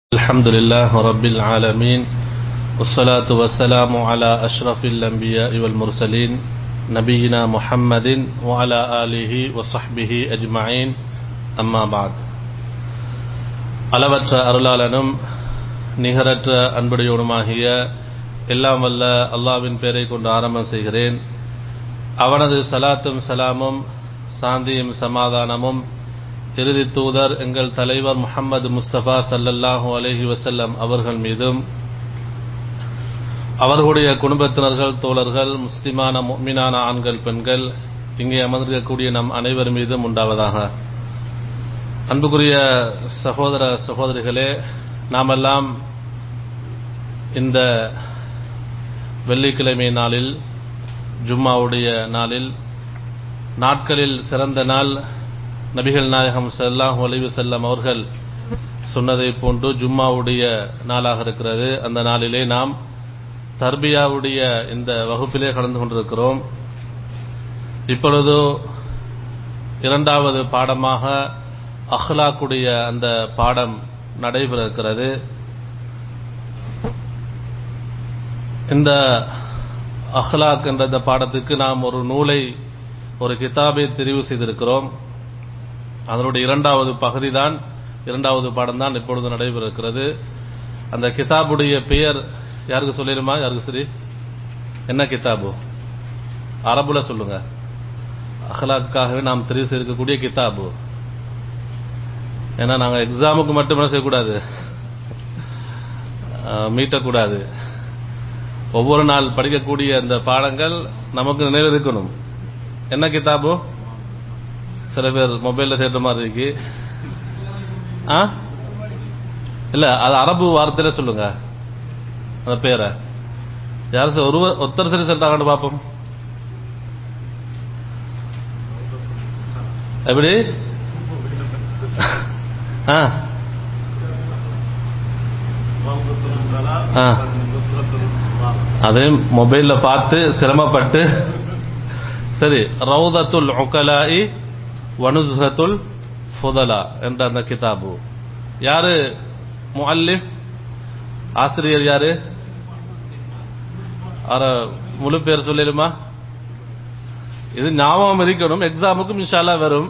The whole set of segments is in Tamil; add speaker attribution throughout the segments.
Speaker 1: الحمد لله رب العالمين والصلاة والسلام على أشرف الأنبياء والمرسلين نبينا محمد وعلى آله وصحبه أجمعين أما بعد அளவற்ற அருளாளனும் நிகரற்ற அன்புடையவனுமாகிய எல்லாம் வல்ல அல்லாவின் பெயரை கொண்டு ஆரம்பம் செய்கிறேன் அவனது சலாத்தும் சலாமும் சாந்தியும் சமாதானமும் இறுதி தூதர் எங்கள் தலைவர் முகமது முஸ்தபா சல்லல்லாஹூ அலஹி வசல்லம் அவர்கள் மீதும் அவர்களுடைய குடும்பத்தினர்கள் தோழர்கள் முஸ்லிமான மீனான ஆண்கள் பெண்கள் இங்கே அமர்ந்திருக்கக்கூடிய நம் அனைவர் மீதும் உண்டாவதாக அன்புக்குரிய சகோதர சகோதரிகளே நாமெல்லாம் இந்த வெள்ளிக்கிழமை நாளில் ஜும்மாவுடைய நாளில் நாட்களில் சிறந்த நாள் நபிகள் நாயகம் சல்லாஹூ அலைவு செல்லம் அவர்கள் சொன்னதை போன்று ஜும்மாவுடைய நாளாக இருக்கிறது அந்த நாளிலே நாம் தர்பியாவுடைய இந்த வகுப்பிலே கலந்து கொண்டிருக்கிறோம் இப்பொழுது இரண்டாவது பாடமாக அஹ்லாக்குடைய அந்த பாடம் நடைபெற இருக்கிறது இந்த அஹ்லாக் என்ற இந்த பாடத்துக்கு நாம் ஒரு நூலை ஒரு கிதாபை தெரிவு செய்திருக்கிறோம் அதனுடைய இரண்டாவது பகுதி தான் இரண்டாவது பாடம் தான் இப்பொழுது நடைபெற இருக்கிறது அந்த கிதாபுடைய பெயர் யாருக்கு சொல்லிடுமா யாருக்கு சரி என்ன கிதாபு அரபுல சொல்லுங்க அஹ்லாக்காகவே நாம் தெரிவு செய்திருக்கக்கூடிய கிதாபு ஏன்னா நாங்கள் எக்ஸாமுக்கு மட்டும் என்ன செய்யக்கூடாது மீட்டக்கூடாது ஒவ்வொரு நாள் படிக்கக்கூடிய அந்த பாடங்கள் நமக்கு நினைவு இருக்கணும் என்ன கிதாபு சில பேர் மொபைல்ல சேர்த்த மாதிரி இருக்கு இல்ல அது அரபு வார்த்தையில சொல்லுங்க அந்த பேரை யார் ஒருவர் ஒத்தர் சரி சொல்றாங்கன்னு பாப்போம் எப்படி அதே மொபைல்ல பார்த்து சிரமப்பட்டு சரி ரவுதத்துல் உக்கலாயி வனுசுகத்துல் ஃபுதலா என்ற அந்த கிதாபு யாரு முஅல்லிஃப் ஆசிரியர் யாரு அர முழு பேர் சொல்லிடுமா இது ஞாபகம் இருக்கணும் எக்ஸாமுக்கும் இன்ஷால்லா வரும்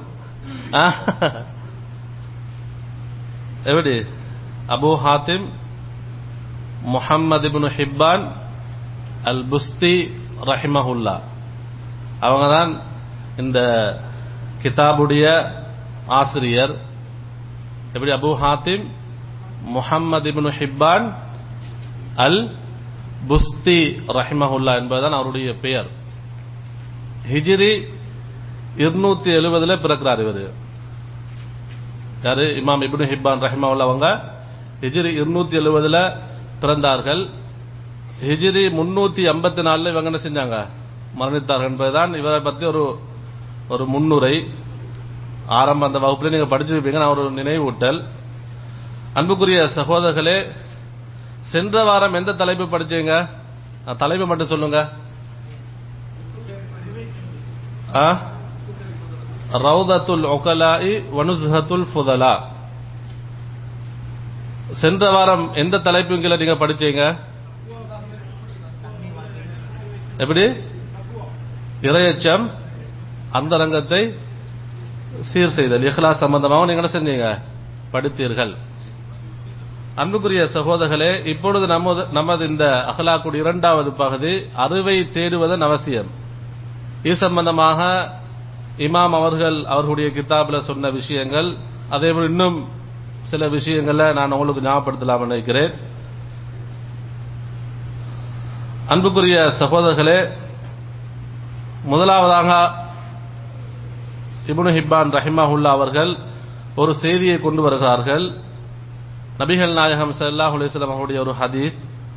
Speaker 1: எப்படி அபு ஹாத்திம் முஹம்மது இப்னு ஹிப்பான் அல் புஸ்தி ரஹிமஹுல்லா அவங்க தான் இந்த கிதாபுடைய ஆசிரியர் எப்படி அபு ஹாத்திம் முஹம்மது இப்னு ஹிப்பான் அல் புஸ்தி ரஹிமஹுல்லா என்பதுதான் அவருடைய பெயர் ஹிஜிரி இருநூத்தி எழுபதுல பிறக்கிறார் இவர் யாரு இமாம் இப்னு ஹிப்பான் ரஹிமஹுல்லா அவங்க ஹிஜிரி இருநூத்தி எழுபதுல பிறந்தார்கள் ஹிஜிரி முன்னூத்தி ஐம்பத்தி நாலுல இவங்க என்ன செஞ்சாங்க மரணித்தார்கள் என்பதுதான் இவரை பத்தி ஒரு ஒரு முன்னுரை ஆரம்ப அந்த வகுப்புல நீங்க படிச்சிருப்பீங்க நான் ஒரு நினைவூட்டல் அன்புக்குரிய சகோதரர்களே சென்ற வாரம் எந்த தலைப்பு படிச்சீங்க தலைப்பு மட்டும் சொல்லுங்க ரவுதத்துல் ஒகலாஇ வனுசுஹத்துல் ஃபுதலா சென்ற வாரம் எந்த தலைப்புங்களை நீங்க படிச்சீங்க எப்படி இரையச்சம் அந்த ரங்கத்தை சீர் செய்தல் இஹ்லா சம்பந்தமாக நீங்க என்ன செஞ்சீங்க படித்தீர்கள் அன்புக்குரிய சகோதரர்களே இப்பொழுது நமது நமது இந்த அகலாக்குடைய இரண்டாவது பகுதி அறுவை தேடுவதன் அவசியம் இது சம்பந்தமாக இமாம் அவர்கள் அவர்களுடைய கிதாபில் சொன்ன விஷயங்கள் அதே போல இன்னும் சில விஷயங்கள்ல நான் உங்களுக்கு ஞாபகப்படுத்தலாம் நினைக்கிறேன் அன்புக்குரிய சகோதரர்களே முதலாவதாக இபுனு ஹிப்பான் ரஹிமாஹுல்லா அவர்கள் ஒரு செய்தியை கொண்டு வருகிறார்கள் நபிகள் நாயகம் சல்லாஹ் அலிஸ்லாம் அவருடைய ஒரு ஹதீஸ்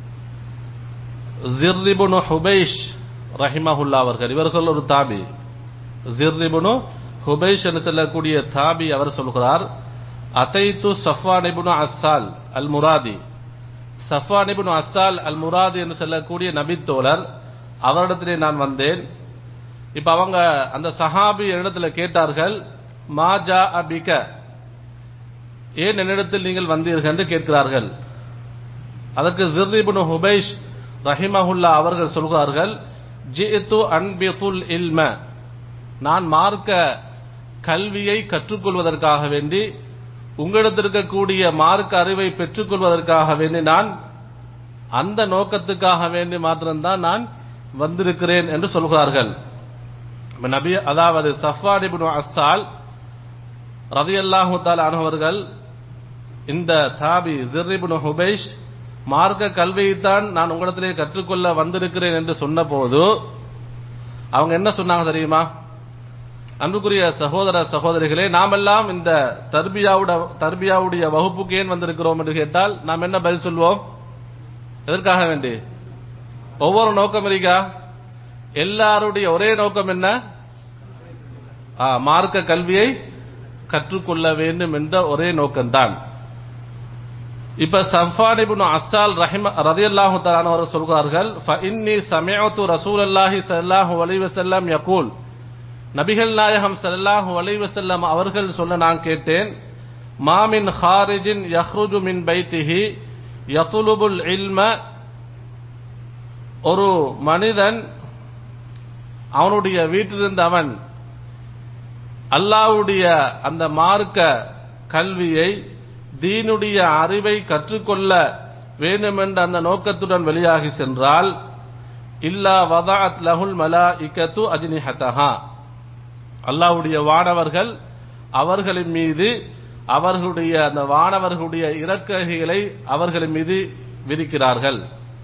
Speaker 1: ஜிர்ரிபுனு ஹுபைஷ் ரஹிமஹுல்லா அவர்கள் இவர்கள் ஒரு தாபி ஜிர்ரிபுனு ஹுபைஷ் என்று சொல்லக்கூடிய தாபி அவர் சொல்கிறார் அத்தைத்து சஃபான் இபுனு அஸ்ஸால் அல் முராதி சஃபான் இபுனு அஸ்ஸால் அல் முராதி என்று சொல்லக்கூடிய நபித்தோழர் அவரிடத்திலே நான் வந்தேன் இப்ப அவங்க அந்த சஹாபி இடத்துல கேட்டார்கள் மாஜா அபிக ஏன் என்னிடத்தில் நீங்கள் வந்தீர்கள் என்று கேட்கிறார்கள் அதற்கு ஜிர்ரிபுன் ஹுபைஷ் ரஹிமஹுல்லா அவர்கள் சொல்கிறார்கள் ஜித்து அன்பித்துல் இல்ம நான் மார்க்க கல்வியை கற்றுக்கொள்வதற்காக வேண்டி உங்களிடத்தில் இருக்கக்கூடிய மார்க்க அறிவை பெற்றுக்கொள்வதற்காக வேண்டி நான் அந்த நோக்கத்துக்காக வேண்டி மாத்திரம்தான் நான் வந்திருக்கிறேன் என்று சொல்கிறார்கள் நபி அதாவது சஃபான் இப்னு அஸ்ஸால் ரதியல்லாஹு தாலா அனுவர்கள் இந்த தாபி ஜிர்ரிபுன் ஹுபைஷ் மார்க்க கல்வியைத்தான் நான் உங்களிடத்திலே கற்றுக்கொள்ள வந்திருக்கிறேன் என்று சொன்னபோது அவங்க என்ன சொன்னாங்க தெரியுமா அன்புக்குரிய சகோதர சகோதரிகளே நாமெல்லாம் இந்த தர்பியாவுட தர்பியாவுடைய வகுப்புக்கு ஏன் வந்திருக்கிறோம் என்று கேட்டால் நாம் என்ன பதில் சொல்வோம் எதற்காக வேண்டி ஒவ்வொரு நோக்கம் இருக்கா எல்லாருடைய ஒரே நோக்கம் என்ன ஆ, மார்க்க கல்வியை கற்றுக்கொள்ள வேண்டும் என்ற ஒரே நோக்கம்தான் இப்ப சஃபான் இப்னு அஸ்ஸால் ரஹிம ரலியல்லாஹு தஆலா அவர் சொல்கிறார்கள் ஃபஇன்னி சமிஅத்து ரசூலல்லாஹி ஸல்லல்லாஹு அலைஹி வஸல்லம் யகூல் நபிகள் நாயகம் ஸல்லல்லாஹு அலைஹி வஸல்லம் அவர்கள் சொல்ல நான் கேட்டேன் மாமின் ஹாரிஜின் யஹ்ருஜு மின் பைத்திஹி யத்லுபுல் இல்ம ஒரு மனிதன் அவனுடைய வீட்டிலிருந்து அவன் அல்லாஹ்வுடைய அந்த மார்க்க கல்வியை தீனுடைய அறிவை கற்றுக்கொள்ள வேண்டும் என்ற அந்த நோக்கத்துடன் வெளியாகி சென்றால் இல்லா வதாத் லஹுல் மலா இக்கத்து அஜினிஹத்தஹா அல்லாஹ்வுடைய வானவர்கள் அவர்களின் மீது அவர்களுடைய அந்த வானவர்களுடைய இறக்கைகளை அவர்களின் மீது விரிக்கிறார்கள்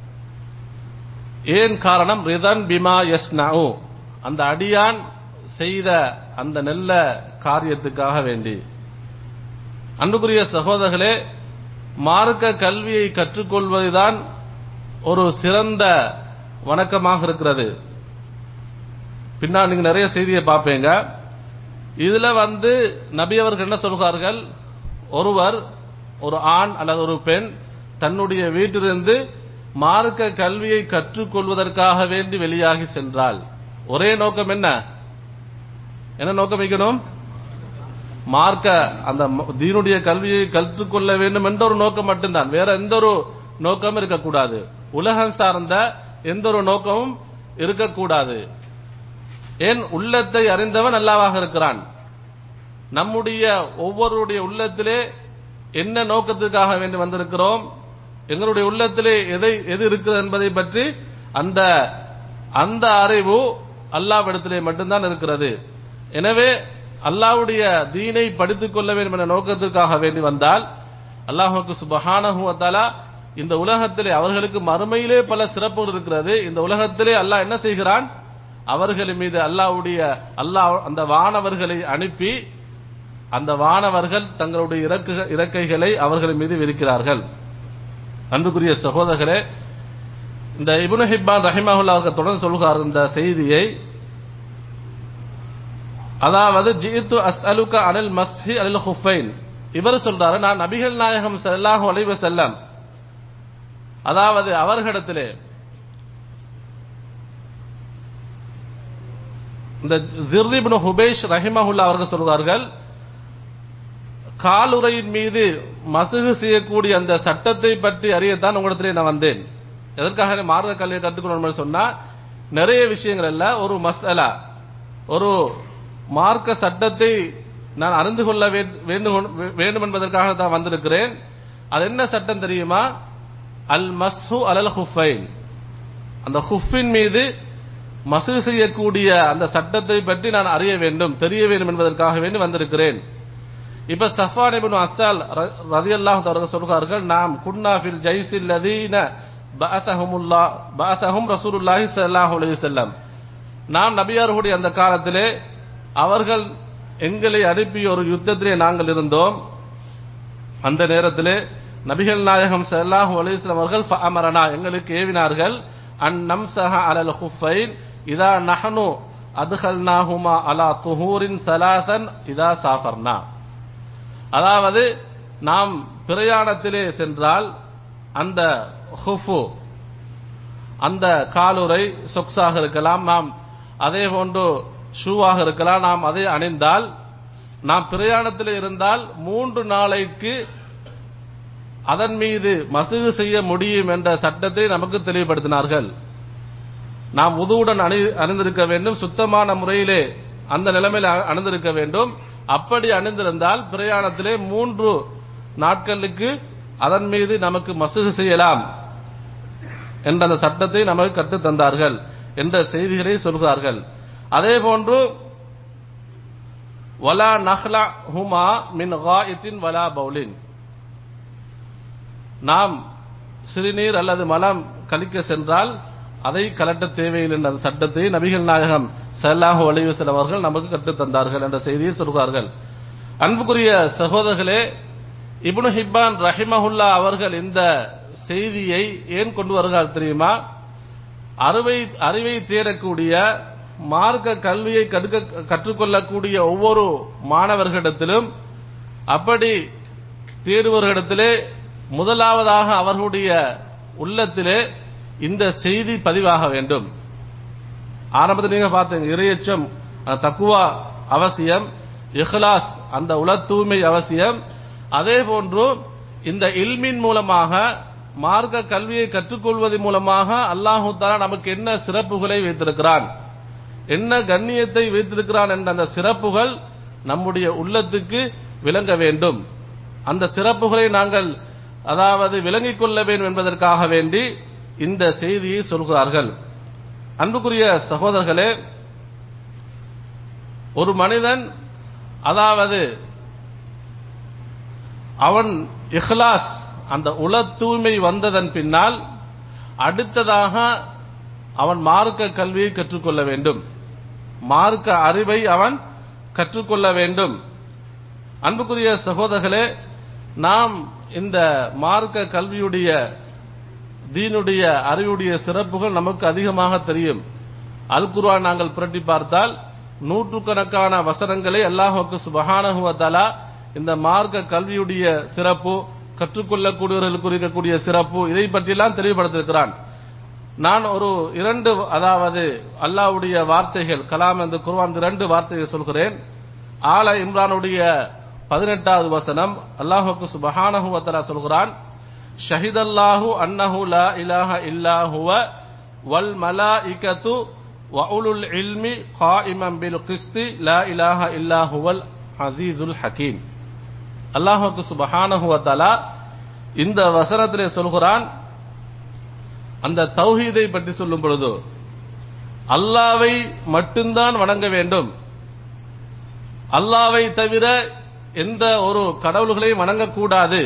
Speaker 1: ஏன் காரணம் ரிதன் பிமா யஸ்னஉ அந்த அடியான் செய்த அந்த நல்ல காரியத்துக்காக வேண்டி அன்புக்குரிய சகோதரர்களே மார்க்க கல்வியை கற்றுக்கொள்வதுதான் ஒரு சிறந்த வணக்கமாக இருக்கிறது பின்னால் நீங்க நிறைய செய்தியை பார்ப்பீங்க இதுல வந்து நபி அவர்கள் என்ன சொல்கிறார்கள் ஒருவர் ஒரு ஆண் அல்லது ஒரு பெண் தன்னுடைய வீட்டிலிருந்து மார்க்க கல்வியை கற்றுக்கொள்வதற்காக வேண்டி வெளியாகி சென்றால் ஒரே நோக்கம் என்ன என்ன நோக்கம் வைக்கணும் மார்க்க அந்த ம- தீனுடைய கல்வியை கற்றுக்கொள்ள வேண்டும் என்ற ஒரு நோக்கம் மட்டும்தான் வேற எந்த ஒரு நோக்கமும் இருக்கக்கூடாது உலகம் சார்ந்த எந்த ஒரு நோக்கமும் இருக்கக்கூடாது ஏன் உள்ளத்தை அறிந்தவன் அல்லாவாக இருக்கிறான் நம்முடைய ஒவ்வொருடைய உள்ளத்திலே என்ன நோக்கத்துக்காக வேண்டி வந்திருக்கிறோம் எங்களுடைய உள்ளத்திலே எதை எது இருக்கிறது என்பதை பற்றி அந்த அந்த அறிவு அல்லாவிடத்திலே மட்டும்தான் இருக்கிறது எனவே அல்லாஹ்வுடைய தீனை படித்துக் கொள்ள வேண்டும் என்ற நோக்கத்திற்காக வேண்டி வந்தால் அல்லாஹுக்கு சுபஹானஹு வ தஆலா இந்த உலகத்திலே அவர்களுக்கு மறுமையிலே பல சிறப்புகள் இருக்கிறது இந்த உலகத்திலே அல்லாஹ் என்ன செய்கிறான் அவர்களின் மீது அல்லாஹ்வுடைய அல்லாஹ் அந்த வானவர்களை அனுப்பி அந்த வானவர்கள் தங்களுடைய இறக்கு இறக்கைகளை அவர்களின் மீது விரிக்கிறார்கள் அன்புக்குரிய சகோதரர்களே இந்த இப்னு ஹிப்பான் ரஹிமஹுல்லா அவர்கள் தொடர்ந்து சொல்கிறார் இந்த செய்தியை அதாவது ஜித்து அஸ்அலுக அனில் மஸ்ஹி அனில் ஹுஃபைன் இவர் சொல்றாரு நான் நபிகள் நாயகம் ஸல்லல்லாஹு அலைஹி வஸல்லம் அதாவது அவர்களிடத்திலே இந்த ஜிர்ரிப்னு ஹுபைஷ் ரஹிமஹுல்லா அவர்கள் சொல்கிறார்கள் காலுறையின் மீது மசுகு செய்யக்கூடிய அந்த சட்டத்தை பற்றி அறியத்தான் உங்களிடத்திலே நான் வந்தேன் எதற்காக மார்க்க கல்வியை கற்றுக்கொள்ளணும் சொன்னா நிறைய விஷயங்கள் அல்ல ஒரு மஸ்அலா ஒரு மார்க்க சட்டத்தை நான் அறிந்து கொள்ள வே- வேண்டும் வேண்டும் என்பதற்காக தான் வந்திருக்கிறேன் அது என்ன சட்டம் தெரியுமா அல் மஸ்ஹு அலல் ஹுஃபைன் அந்த ஹுஃபின் மீது மசு செய்யக்கூடிய அந்த சட்டத்தை பற்றி நான் அறிய வேண்டும் தெரிய வேண்டும் என்பதற்காக வேண்டி வந்திருக்கிறேன் இப்ப சஃபான் இப்னு அஸ்ஸால் ர- ரலியல்லாஹு தஆலா சொல்கிறார்கள் நாம் குன்னா ஃபில் ஜைஸில் லதீன பஅஸஹுமுல்லா பஅஸஹும் ரசூலுல்லாஹி ஸல்லல்லாஹு அலைஹி வஸல்லம் நாம் நபியார்களுடைய அந்த காலத்திலே அவர்கள் எங்களை அனுப்பிய ஒரு யுத்தத்திலே நாங்கள் இருந்தோம் அந்த நேரத்திலே நபிகள் நாயகம் ஸல்லல்லாஹு அலைஹி வஸல்லம் அவர்கள் ஃபஅமரனா எங்களுக்கு ஏவினார்கள் அன் நம்சஹ அலல் குஃபைன் இதா நஹனு அத்கல்நாஹுமா அலா துஹூரின் சலாசன் இதா சாஃபர்னா அதாவது நாம் பிரயாணத்திலே சென்றால் அந்த ஹுஃபு அந்த காலுறை சொக்ஸாக இருக்கலாம் நாம் அதே போன்று ஷூவாக இருக்கலாம் நாம் அதை அணிந்தால் நாம் பிரயாணத்தில் இருந்தால் மூன்று நாளைக்கு அதன் மீது மசுகு செய்ய முடியும் என்ற சட்டத்தை நமக்கு தெளிவுபடுத்தினார்கள் நாம் உதுவுடன் அணி அணிந்திருக்க வேண்டும் சுத்தமான முறையிலே அந்த நிலைமையில் அ- அணிந்திருக்க வேண்டும் அப்படி அணிந்திருந்தால் பிரயாணத்திலே மூன்று நாட்களுக்கு அதன் மீது நமக்கு மசுகு செய்யலாம் என்ற அந்த சட்டத்தை நமக்கு கற்றுத் தந்தார்கள் என்ற செய்திகளை சொல்கிறார்கள் அதே போன்று வலா நஹ்லா ஹுமா மின் காயத்தின் வலா பவுலின் நாம் சிறுநீர் அல்லது மலம் கழிக்க சென்றால் அதை கலட்ட தேவையில்லை என்ற அந்த சட்டத்தை நபிகள் நாயகம் ஸல்லல்லாஹு அலைஹி வஸல்லம் அவர்கள் நமக்கு கற்றுத் தந்தார்கள் என்ற செய்தியை சொல்கிறார்கள் அன்புக்குரிய சகோதரர்களே இப்னு ஹிப்பான் ரஹிமஹுல்லா அவர்கள் இந்த செய்தியை ஏன் கொண்டு வருகிறார் தெரியுமா அறிவை அறிவை தேடக்கூடிய மார்க்க கல்வியை கற்க கற்றுக்கொள்ளக்கூடிய ஒவ்வொரு மாணவர்களிடத்திலும் அப்படி தேடுவர்களிடத்திலே முதலாவதாக அவர்களுடைய உள்ளத்திலே இந்த செய்தி பதிவாக வேண்டும் ஆரம்பத்தில் நீங்க பார்த்தீங்க இரையச்சம் அஹ், தக்குவா அவசியம் இஹ்லாஸ் அந்த உள தூய்மை அவசியம் அதே போன்று இந்த இல்மின் மூலமாக மார்க்க கல்வியை கற்றுக்கொள்வதன் மூலமாக அல்லாஹு தாலா நமக்கு என்ன சிறப்புகளை வைத்திருக்கிறான் என்ன கண்ணியத்தை வைத்திருக்கிறான் என்ற அந்த சிறப்புகள் நம்முடைய உள்ளத்துக்கு விளங்க வேண்டும் அந்த சிறப்புகளை நாங்கள் அதாவது விளங்கிக் கொள்ள வேண்டும் என்பதற்காக வேண்டி இந்த செய்தியை சொல்கிறார்கள் அன்புக்குரிய சகோதரர்களே ஒரு மனிதன் அதாவது அவன் இஹ்லாஸ் அந்த உள தூய்மை வந்ததன் பின்னால் அடுத்ததாக அவன் மார்க்க கல்வியை கற்றுக்கொள்ள வேண்டும் மார்க்க அறிவை அவன் கற்றுக்கொள்ள வேண்டும் அன்புக்குரிய சகோதரர்களே நாம் இந்த மார்க்க கல்வியுடைய தீனுடைய அறிவுடைய சிறப்புகள் நமக்கு அதிகமாக தெரியும் அல் குர்ஆன் நாங்கள் புரட்டி பார்த்தால் நூற்றுக்கணக்கான வசனங்களை அல்லாஹுக்கு சுபஹானஹு வ தஆலா இந்த மார்க்க கல்வியுடைய சிறப்பு கற்றுக்கொள்ளக்கூடியவர்களுக்கு இருக்கக்கூடிய சிறப்பு இதை பற்றியெல்லாம் தெளிவுபடுத்தியிருக்கிறான் நான் ஒரு இரண்டு அதாவது அல்லாஹ்வுடைய வார்த்தைகள் கலாம் என்று குர்ஆன் இரண்டு வார்த்தைகள் சொல்கிறேன் ஆல இம்ரானுடைய பதினெட்டாவது வசனம் அல்லாஹுக்கு சுபஹானஹு வ தஆலா சொல்கிறான் ஷஹிதல்லாஹு அன்னஹு லா இலாஹ இல்லா ஹுவ வல் மலாயிகத்து வ உலுல் இல்மி காயிமம் பில் கிஸ்தி லா இலாஹ இல்லா ஹுவல் அசீசுல் ஹக்கீம் அல்லாஹுக்கு சுபஹானஹு வ தஆலா இந்த வசனத்திலே சொல்கிறான் அந்த தௌஹீதை பற்றி சொல்லும் பொழுது அல்லாவை மட்டும்தான் வணங்க வேண்டும் அல்லாவை தவிர எந்த ஒரு கடவுள்களையும் வணங்கக்கூடாது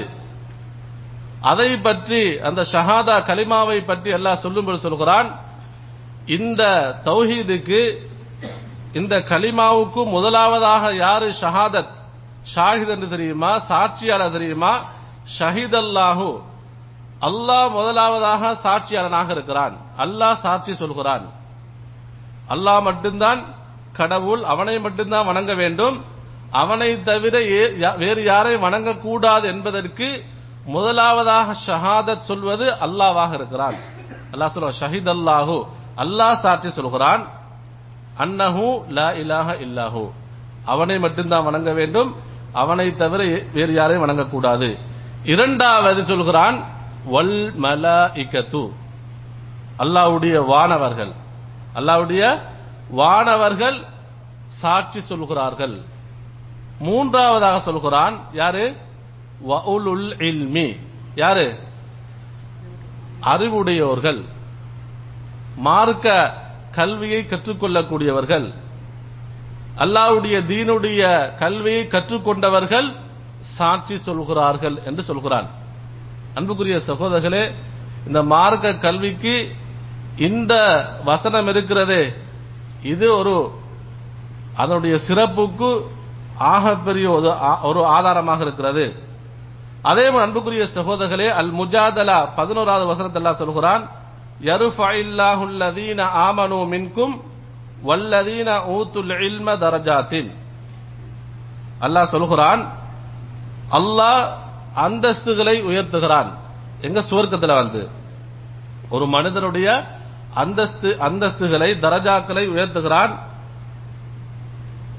Speaker 1: அதை பற்றி அந்த ஷஹாதா கலிமாவை பற்றி அல்லாஹ் சொல்லும்போது சொல்கிறான் இந்த தௌஹீதுக்கு இந்த கலிமாவுக்கு முதலாவதாக யாரு ஷஹாதத் ஷாஹித் என்று தெரியுமா சாட்சியாளர் தெரியுமா ஷஹீத் அல்லாஹு அல்லாஹ் முதலாவதாக சாட்சியாளனாக இருக்கிறான் அல்லாஹ் சாட்சி சொல்கிறான் அல்லாஹ் மட்டும்தான் கடவுள் அவனை மட்டும்தான் வணங்க வேண்டும் அவனை தவிர ஏ- யா- வேறு யாரை வணங்கக்கூடாது என்பதற்கு முதலாவதாக ஷஹாதத் சொல்வது அல்லாவாக இருக்கிறான் அல்லாஹ் சொல்ற ஷஹீத் அல்லாஹு அல்லாஹ் சாட்சி சொல்கிறான் அன்னஹு லா இலாஹ இல்லாஹு அவனை மட்டும்தான் வணங்க வேண்டும் அவனை தவிர ஏ- வேறு யாரையும் வணங்கக்கூடாது இரண்டாவது சொல்கிறான் வல் மலாஇகத்து அல்லாஹ்வுடைய வானவர்கள் அல்லாஹ்வுடைய வானவர்கள் சாட்சி சொல்கிறார்கள் மூன்றாவதாக சொல்கிறான் யாரு வஉலுல் இல்மி யாரு அறிவுடையோர்கள் மார்க்க கல்வியை கற்றுக்கொள்ளக்கூடியவர்கள் அல்லாஹ்வுடைய தீனுடைய கல்வியை கற்றுக்கொண்டவர்கள் சாட்சி சொல்கிறார்கள் என்று சொல்கிறான் அன்புக்குரிய சகோதரர்களே இந்த மார்க்க கல்விக்கு இந்த வசனம் இருக்கிறதே இது ஒரு அதனுடைய சிறப்புக்கு ஆகப்பெரிய ஒரு ஆ- ஒரு ஆதாரமாக இருக்கிறது அதே போல அன்புக்குரிய சகோதரர்களே அல் முஜாதலா பதினோராவது வசனத்தில் அல்லாஹ் சொல்கிறான் யருஃபஇல்லாஹு அல்லதீன ஆமனு மின்கும் வல்லதீன ஊத்துல் இல்ம தரஜாத்தின் அல்லாஹ் சொல்கிறான் அல்லாஹ் அந்தஸ்துகளை உயர்த்துகிறான் எங்க சுவர்க்கத்துல வந்து ஒரு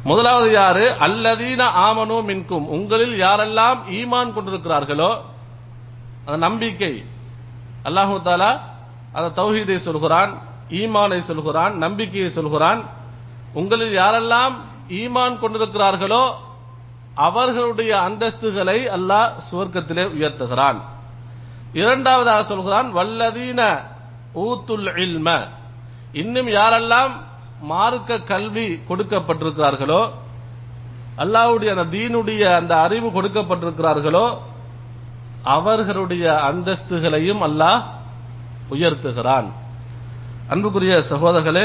Speaker 1: முதலாவது யாரு அல்லதீன ஆமனு மின்கும் உங்களில் யாரெல்லாம் ஈமான் கொண்டிருக்கிறார்களோ அந்த நம்பிக்கை அல்லாஹு தாலா அந்த தௌஹீதை சொல்கிறான் ஈமானை சொல்கிறான் நம்பிக்கையை சொல்கிறான் உங்களில் யாரெல்லாம் ஈமான் கொண்டிருக்கிறார்களோ அவர்களுடைய அந்தஸ்துகளை அல்லாஹ் சுவர்க்கத்திலே உயர்த்துகிறான் இரண்டாவதாக சொல்கிறான் வல்லதீன ஊத்துல் இல்ம இன்னும் யாரெல்லாம் மார்க்க கல்வி கொடுக்கப்பட்டிருக்கிறார்களோ அல்லாஹ்வுடைய அந்த தீனுடைய அந்த அறிவு கொடுக்கப்பட்டிருக்கிறார்களோ அவர்களுடைய அந்தஸ்துகளையும் அல்லாஹ் உயர்த்துகிறான் அன்புக்குரிய சகோதரர்களே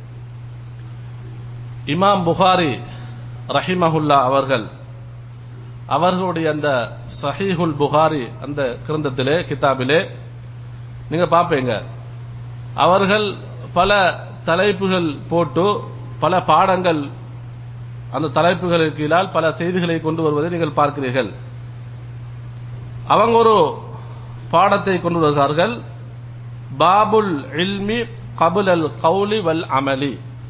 Speaker 1: இமாம் புகாரி ரஹிமஹுல்லா அவர்கள் அவர்களுடைய அந்த சஹீஹுல் புகாரி அந்த கிரந்தத்திலே கிதாபிலே நீங்க பாப்பீங்க அவர்கள் பல தலைப்புகள் போட்டு பல பாடங்கள் அந்த தலைப்புகளுக்கு கீழால் பல செய்திகளை கொண்டு வருவதை நீங்கள் பார்க்கிறீர்கள் அவங்க ஒரு பாடத்தை கொண்டு வருகிறார்கள் பாபுல் இல்மி கபுல் அல் கவுலி வல் அமலி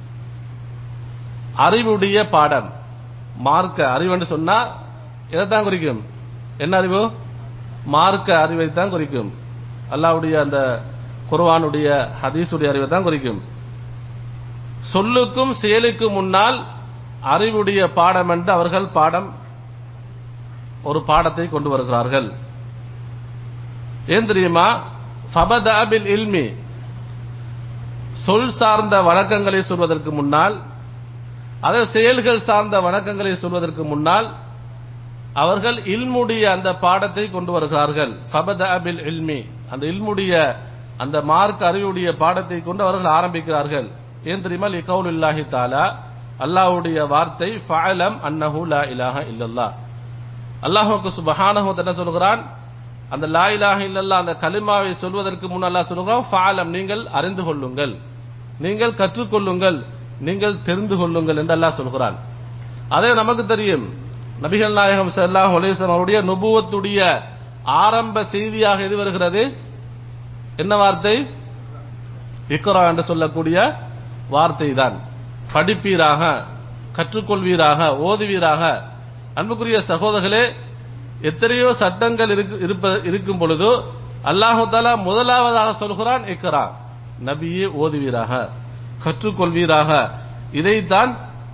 Speaker 1: அறிவுடைய பாடம் மார்க்க அறிவுன்னு சொன்னா எதைத்தான் குறிக்கும் என்ன அறிவு மார்க்க அறிவை தான் குறிக்கும் அல்லாவுடைய அந்த குர்வானுடைய ஹதீஸுடைய அறிவை தான் குறிக்கும் சொல்லுக்கும் செயலுக்கும் முன்னால் அறிவுடைய பாடம் என்று அவர்கள் பாடம் ஒரு பாடத்தை கொண்டு வருகிறார்கள் ஏன் தெரியுமா ஃபபதாபில் இல்மி சொல் சார்ந்த வழக்கங்களை சொல்வதற்கு முன்னால் அதே செயல்கள் சார்ந்த வணக்கங்களை சொல்வதற்கு முன்னால் அவர்கள் இல்முடைய அந்த பாடத்தை கொண்டு வருகிறார்கள் ஃபபதாபில் இல்மி அந்த இல்முடைய அந்த மார்க் அறிவுடைய பாடத்தை கொண்டு அவர்கள் ஆரம்பிக்கிறார்கள் ஏன் தெரியுமா லிகவுல் இல்லாஹி தாலா அல்லாஹ்வுடைய வார்த்தை ஃபஅலம் அன்னஹு லா இலாஹ இல்லல்லாஹ் அல்லாஹ்வுக்கு சுப்ஹானஹு வ தஆலா சொல்கிறான் அந்த லா இலாஹ இல்லல்லாஹ் அந்த கலிமாவை சொல்வதற்கு முன் அல்லாஹ் சொல்கிறான் ஃபஅலம் நீங்கள் அறிந்து கொள்ளுங்கள் நீங்கள் கற்றுக்கொள்ளுங்கள் நீங்கள் தெரிந்து கொள்ளுங்கள் என்று அல்லாஹ் சொல்கிறான் அதே நமக்கு தெரியும் நபிகள் நாயகம் ஸல்லல்லாஹு அலைஹி வஸல்லம் அவருடைய நுபுவத்துடைய ஆரம்ப செய்தியாக எது வருகிறது என்ன வார்த்தை இக்ரா என்று சொல்லக்கூடிய வார்த்தை தான் படிப்பீராக கற்றுக்கொள்வீராக ஓதுவீராக அன்புக்குரிய சகோதரர்களே எத்தனையோ சட்டங்கள் இருக்கு- இருப்ப- இருக்கும் பொழுது அல்லாஹு தாலா முதலாவதாக சொல்கிறான் இக்ரா நபியே ஓதுவீராக கற்றுக்கொள்வீராக இதைத்தான்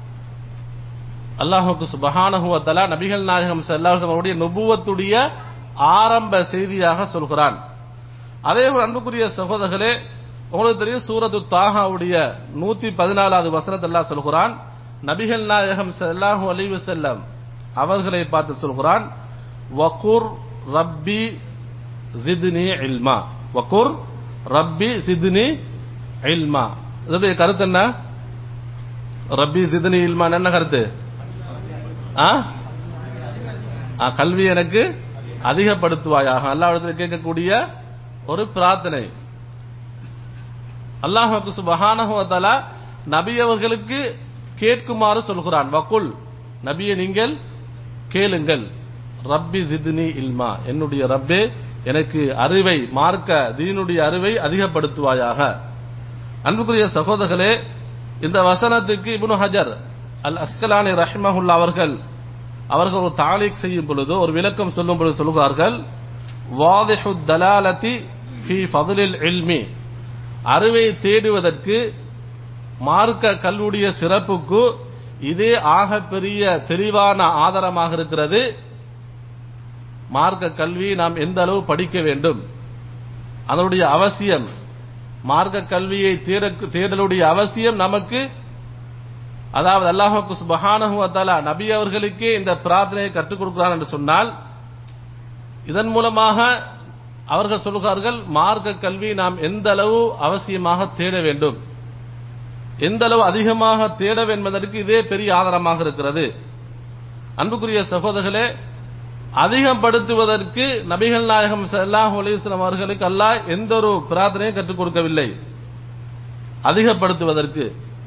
Speaker 1: அல்லாஹுக்கு சுபஹானஹு வ தஆலா நபிகள் நாயகம் ஸல்லல்லாஹு அலைஹி வஸல்லம் அவருடைய நுபுவத்துடைய ஆரம்ப செய்தியாக சொல்கிறான் அதே போல அன்புக்குரிய சகோதரர்களே உங்களுக்கு தெரியும் சூரத்து தாகாவுடைய நூத்தி பதினாலாவது வசனத்தை அல்லாஹ் சொல்கிறான் நபிகள் நாயகம் ஸல்லல்லாஹு அலைஹி வஸல்லம் அவர்களை பார்த்து சொல்கிறான் வகுர் ரப்பி ஜித்னி இல்மா வகுர் ரப்பி ஜித்னி இல்மா இதோடைய கருத்து என்ன ரப்பி ஜித்னி இல்மா என்ன கருத்து ஆ? ஆ, கல்வி எனக்கு அதிகப்படுத்துவாயாக அல்லாஹ்விடத்தில் கேட்கக்கூடிய ஒரு பிரார்த்தனை அல்லாஹுக்கு சுபஹானஹு வ தஆலா நபி அவர்களுக்கு கேட்குமாறு சொல்கிறான் வகுல் நபியை நீங்கள் கேளுங்கள் ரப்பி ஜித்னி இல்மா என்னுடைய ரப்பே எனக்கு அறிவை மார்க்க தீனுடைய அறிவை அதிகப்படுத்துவாயாக அன்புக்குரிய சகோதரர்களே இந்த வசனத்துக்கு இப்னு ஹஜர் அல் அஸ்கலானி ரஹ்மஹுல்லா அவர்கள் அவர்கள் ஒரு தாலிக் செய்யும் பொழுது ஒரு விளக்கம் சொல்லும் பொழுது சொல்கிறார்கள் வாதிஹு தலாலதி ஃபி ஃபضலில் இல்மி அறிவை தேடுவதற்கு மார்க்க கல்வியுடைய சிறப்புக்கு இதே ஆகப்பெரிய தெளிவான ஆதாரமாக இருக்கிறது மார்க்க கல்வி நாம் எந்த அளவு படிக்க வேண்டும் அதனுடைய அவசியம் மார்க்க கல்வியை தேட- தேடலுடைய அவசியம் நமக்கு அதாவது அல்லாஹுக்கு சுபஹானஹு வ தஆலா நபி அவர்களுக்கே இந்த பிரார்த்தனையை கற்றுக் கொடுக்கிறார் என்று சொன்னால் இதன் மூலமாக அவர்கள் சொல்கிறார்கள் மார்க்க கல்வி நாம் எந்த அளவு அவசியமாக தேட வேண்டும் எந்த அளவு அதிகமாக தேட வேண்டும் என்பதற்கு இதே பெரிய ஆதாரமாக இருக்கிறது அன்புக்குரிய சகோதரர்களே அதிகப்படுத்துவதற்கு நபிகள் நாயகம் ஸல்லல்லாஹு அலைஹி வஸல்லம் அவர்களுக்கு அல்லாஹ் எந்த ஒரு பிரார்த்தனையும் கற்றுக் கொடுக்கவில்லை அதிகப்படுத்துவதற்கு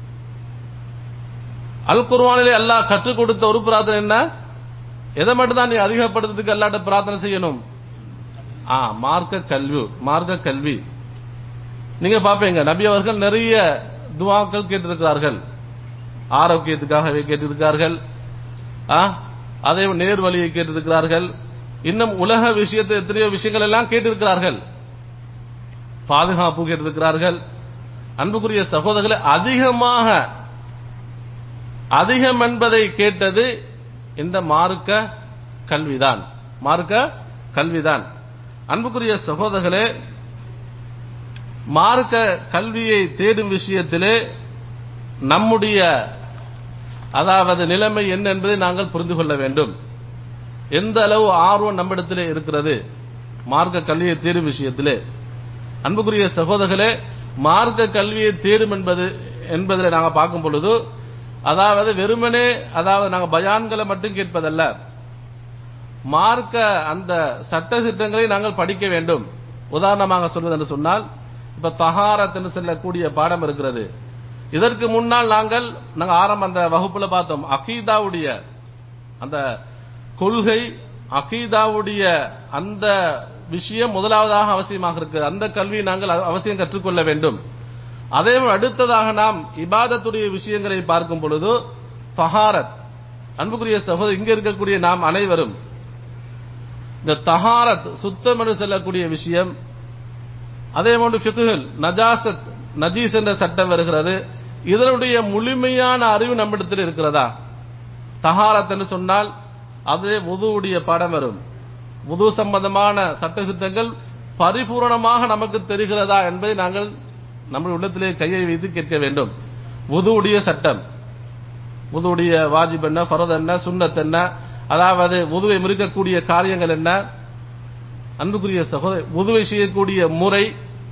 Speaker 1: அல் குர்ஆனிலே அல்லாஹ் கற்றுக் கொடுத்த ஒரு பிரார்த்தனை என்ன எதை மட்டும் தான் நீ அதிகப்படுத்துறதுக்கு அல்லாட்ட பிரார்த்தனை செய்யணும் ஆ மார்க்க கல்வி மார்க்க கல்வி நீங்க பாப்பீங்க நபி அவர்கள் நிறைய துவாக்கள் கேட்டிருக்கிறார்கள் ஆரோக்கியத்துக்காகவே கேட்டிருக்கிறார்கள் ஆ, அதே நேர் வழியை கேட்டிருக்கிறார்கள் இன்னும் உலக விஷயத்தை எத்தனையோ விஷயங்கள் எல்லாம் கேட்டிருக்கிறார்கள் பாதுகாப்பு கேட்டிருக்கிறார்கள் அன்புக்குரிய சகோதரர்களை அதிகமாக அதிகம் என்பதை கேட்டது இந்த மார்க்க கல்விதான் மார்க்க கல்விதான் அன்புக்குரிய சகோதரர்களே மார்க்க கல்வியை தேடும் விஷயத்திலே நம்முடைய அதாவது நிலைமை என்ன என்பதை நாங்கள் புரிந்து கொள்ள வேண்டும் எந்த அளவு ஆர்வம் நம்மிடத்திலே இருக்கிறது மார்க்க கல்வியை தேடும் விஷயத்திலே அன்புக்குரிய சகோதரர்களே மார்க்க கல்வியை தேடும் என்பது என்பதில் நாங்கள் பார்க்கும் பொழுது அதாவது வெறுமனே அதாவது நாங்கள் பயான்களை மட்டும் கேட்பதல்ல மார்க்க அந்த சட்ட திட்டங்களை நாங்கள் படிக்க வேண்டும் உதாரணமாக சொல்வது என்று சொன்னால் இப்ப தஹாரத் என்று சொல்லக்கூடிய பாடம் இருக்கிறது இதற்கு முன்னால் நாங்கள் நாங்கள் ஆரம்ப அந்த வகுப்புல பார்த்தோம் அகீதாவுடைய அந்த கொள்கை அகீதாவுடைய அந்த விஷயம் முதலாவதாக அவசியமாக இருக்கு அந்த கல்வியை நாங்கள் அவசியம் கற்றுக்கொள்ள வேண்டும் அதே போல் அடுத்ததாக நாம் இபாதத்துடைய விஷயங்களை பார்க்கும் பொழுது தஹாரத் அன்புக்குரிய சகோதரர் இங்க இருக்கக்கூடிய நாம் அனைவரும் இந்த தஹாரத் சுத்தம் என்று சொல்லக்கூடிய விஷயம் அதே போன்று ஃபிகுல் நஜாசத் நஜீஸ் என்ற சட்டம் வருகிறது இதனுடைய முழுமையான அறிவு நம்மிடத்தில் இருக்கிறதா தஹாரத் என்று சொன்னால் அது வுதுவுடைய பாடம் வரும் வுது சம்பந்தமான சட்ட திட்டங்கள் பரிபூரணமாக நமக்கு தெரிகிறதா என்பதை நாங்கள் நம்முடைய உள்ளத்திலே கையை வைத்து கேட்க வேண்டும் வுதுவுடைய சட்டம் வுதுவுடைய வாஜிப் என்ன ஃபரத் என்ன சுன்னத் என்ன அதாவது உதுவை முறிக்கக்கூடிய காரியங்கள் என்ன அன்புக்குரிய சகோதர உதுவை செய்யக்கூடிய முறை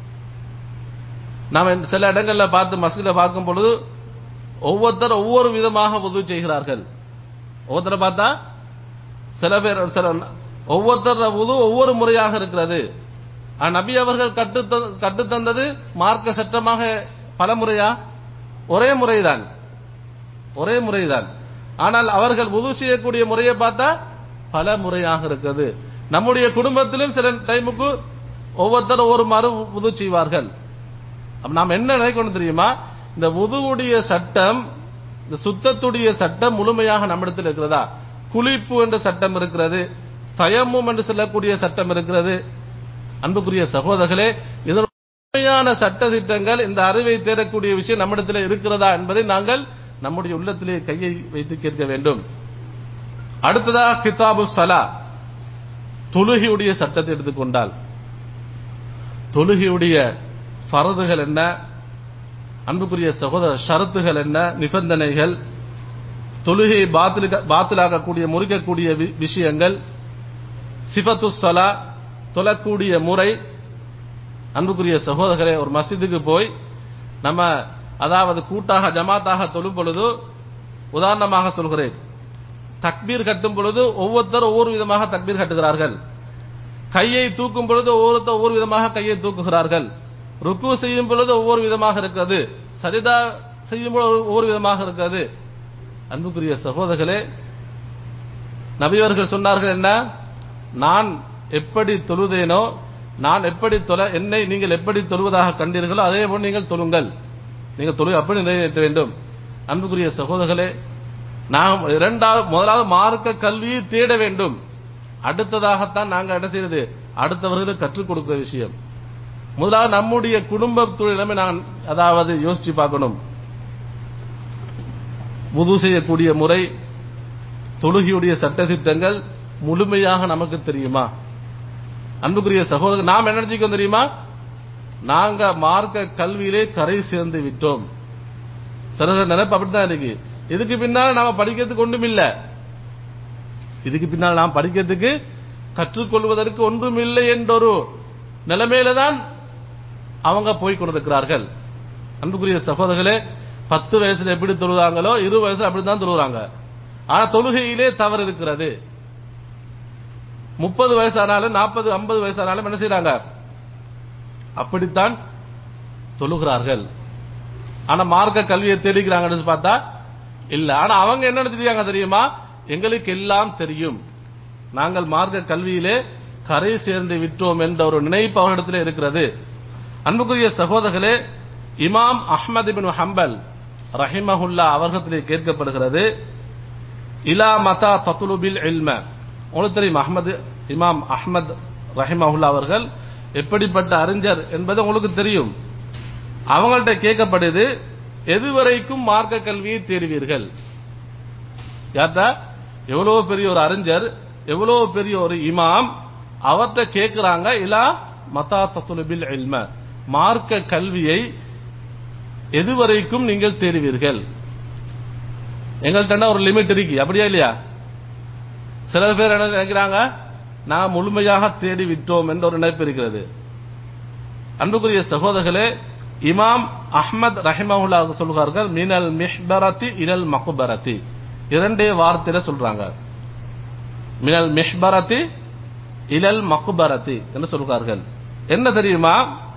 Speaker 1: நாம் சில இடங்கள்ல பார்த்து மசில பார்க்கும் பொழுது ஒவ்வொருத்தர் ஒவ்வொரு விதமாக உதவு செய்கிறார்கள் ஒவ்வொருத்தரை பார்த்தா சில பேர் சில ஒவ்வொருத்தர் உது ஒவ்வொரு முறையாக இருக்கிறது ஆனா, நபி அவர்கள் கட்டுத்த- கட்டுத்தந்தது மார்க்க சட்டமாக பல முறையா ஒரே முறைதான் ஒரே முறைதான் ஆனால் அவர்கள் உது செய்யக்கூடிய முறையை பார்த்தா பல முறையாக இருக்கிறது நம்முடைய குடும்பத்திலும் சில டைமுக்கு ஒவ்வொருத்தர் ஒவ்வொரு மறு உது செய்வார்கள் அப்ப நாம் என்ன நினைக்கணும் தெரியுமா இந்த உதுவுடைய சட்டம் இந்த சுத்தத்துடைய சட்டம் முழுமையாக நம்மிடத்தில் இருக்கிறதா குளிப்பு என்ற சட்டம் இருக்கிறது தயமும் என்று சொல்லக்கூடிய சட்டம் இருக்கிறது அன்புக்குரிய சகோதரர்களே இதன் உண்மையான சட்ட திட்டங்கள் இந்த அறிவை தேடக்கூடிய விஷயம் நம்மிடத்தில் இருக்கிறதா என்பதை நாங்கள் நம்முடைய உள்ளத்திலே கையை வைத்து கேட்க வேண்டும் அடுத்ததாக கிதாபு சலா தொழுகையுடைய சட்டத்தை எடுத்துக்கொண்டால் தொழுகையுடைய ஃபரதுகள் என்ன அன்புக்குரிய சகோதர ஷரத்துகள் என்ன நிபந்தனைகள் தொழுகையை பாத்திலுக்க- பாத்திலாக்கக்கூடிய முறிக்கக்கூடிய வி- விஷயங்கள் சிஃபத்து சலா தொழக்கூடிய முறை அன்புக்குரிய சகோதரர்களே ஒரு மஸ்ஜிதுக்கு போய் நம்ம அதாவது கூட்டாக ஜமாத்தாக தொழும் பொழுது உதாரணமாக சொல்கிறேன் தக்பீர் கட்டும் பொழுது ஒவ்வொருத்தர் ஒவ்வொரு விதமாக தக்பீர் கட்டுகிறார்கள் கையை தூக்கும் பொழுது ஒவ்வொருத்தர் ஒவ்வொரு விதமாக கையை தூக்குகிறார்கள் ருக்கு செய்யும் பொழுது ஒவ்வொரு விதமாக இருக்கிறது சரிதா செய்யும் பொழுது ஒவ்வொரு விதமாக இருக்கிறது அன்புக்குரிய சகோதரர்களே நபியவர்கள் சொன்னார்கள் என்ன நான் எப்படி தொழுதேனோ நான் எப்படி தொழ என்னை நீங்கள் எப்படி தொழுவதாக கண்டீர்களோ அதே போல் நீங்கள் தொழுங்கள் நீங்கள் தொழு அப்படி நிறைவேற்ற வேண்டும் அன்புக்குரிய சகோதரர்களே நாம் இரண்டாவது முதலாவது மார்க்க கல்வியை தேட வேண்டும் அடுத்ததாகத்தான் நாங்கள் என்ன செய்யறது அடுத்தவர்களுக்கு கற்றுக் கொடுக்கிற விஷயம் முதலாவது நம்முடைய குடும்பத்துடைய நிலைமை நான் அதாவது யோசிச்சு பார்க்கணும் முது செய்யக்கூடிய முறை தொழுகையுடைய சட்டத்திட்டங்கள் முழுமையாக நமக்கு தெரியுமா அன்புக்குரிய சகோதரர் நாம் என்ன நினைச்சுக்கோம் தெரியுமா நாங்க மார்க்க கல்வியிலே கரை சேர்ந்து விட்டோம் சில நினைப்பு அப்படித்தான் இருக்கு இதுக்கு பின்னால் நாம படிக்கிறதுக்கு ஒன்றும் இல்ல இதுக்கு பின்னால் நாம் படிக்கிறதுக்கு கற்றுக்கொள்வதற்கு ஒன்றும் இல்லை என்ற ஒரு நிலைமையில தான் அவங்க போய் கொண்டிருக்கிறார்கள் அன்புக்குரிய சகோதரர்களே பத்து வயசுல எப்படி தொழுதாங்களோ இரு வயசுல அப்படித்தான் தொழுகிறாங்க ஆனா தொழுகையிலே தவறு இருக்கிறது முப்பது வயசானாலும் நாற்பது ஐம்பது வயசானாலும் என்ன செய்யறாங்க அப்படித்தான் தொழுகிறார்கள் ஆனா மார்க்க கல்வியை தேடிக்கிறாங்கன்னு பார்த்தா இல்ல ஆனா அவங்க என்ன நினைச்சிருக்காங்க தெரியுமா எங்களுக்கு எல்லாம் தெரியும் நாங்கள் மார்க்க கல்வியிலே கரை சேர்ந்து விட்டோம் என்ற ஒரு நினைப்பு அவரிடத்தில் இருக்கிறது அன்புக்குரிய சகோதரர்களே இமாம் அஹ்மது பின் ஹம்பல் ரஹிமஹுல்லா அவர்களிடத்திலே கேட்கப்படுகிறது இலா மதா தத்துலுபில் இல்ம உங்களுக்கு தெரியும் அஹ்மது இமாம் அஹ்மத் ரஹிமஹுல்லா அவர்கள் எப்படிப்பட்ட அறிஞர் என்பது உங்களுக்கு தெரியும் அவங்கள்ட்ட கேட்கப்படுது எதுவரைக்கும் மார்க்க கல்வியை தேடுவீர்கள் யார்டா எவ்வளவு பெரிய ஒரு அறிஞர் எவ்வளவு பெரிய ஒரு இமாம் அவர்கிட்ட கேட்கிறாங்க இலா மதா தத்துலுபில் இல்ம மார்க்க கல்வியை எதுவரைக்கும் நீங்கள் தேடுவீர்கள் எங்கள்கிட்ட ஒரு லிமிட் இருக்கு அப்படியா இல்லையா சில பேர் என்ன நினைக்கிறாங்க நான் முழுமையாக தேடி விட்டோம் என்ற ஒரு நினைப்பு இருக்கிறது அன்புக்குரிய சகோதரர்களே இமாம் அஹ்மத் ரஹிமஹுல்லா சொல்கிறார்கள் மினல் மிஹ்பரத்தி இனல் மகுபரத்தி இரண்டே வார்த்தையில சொல்றாங்க மினல் மிஹ்பரத்தி இலல் மகுபரத்தி என்று சொல்கிறார்கள் என்ன தெரியுமா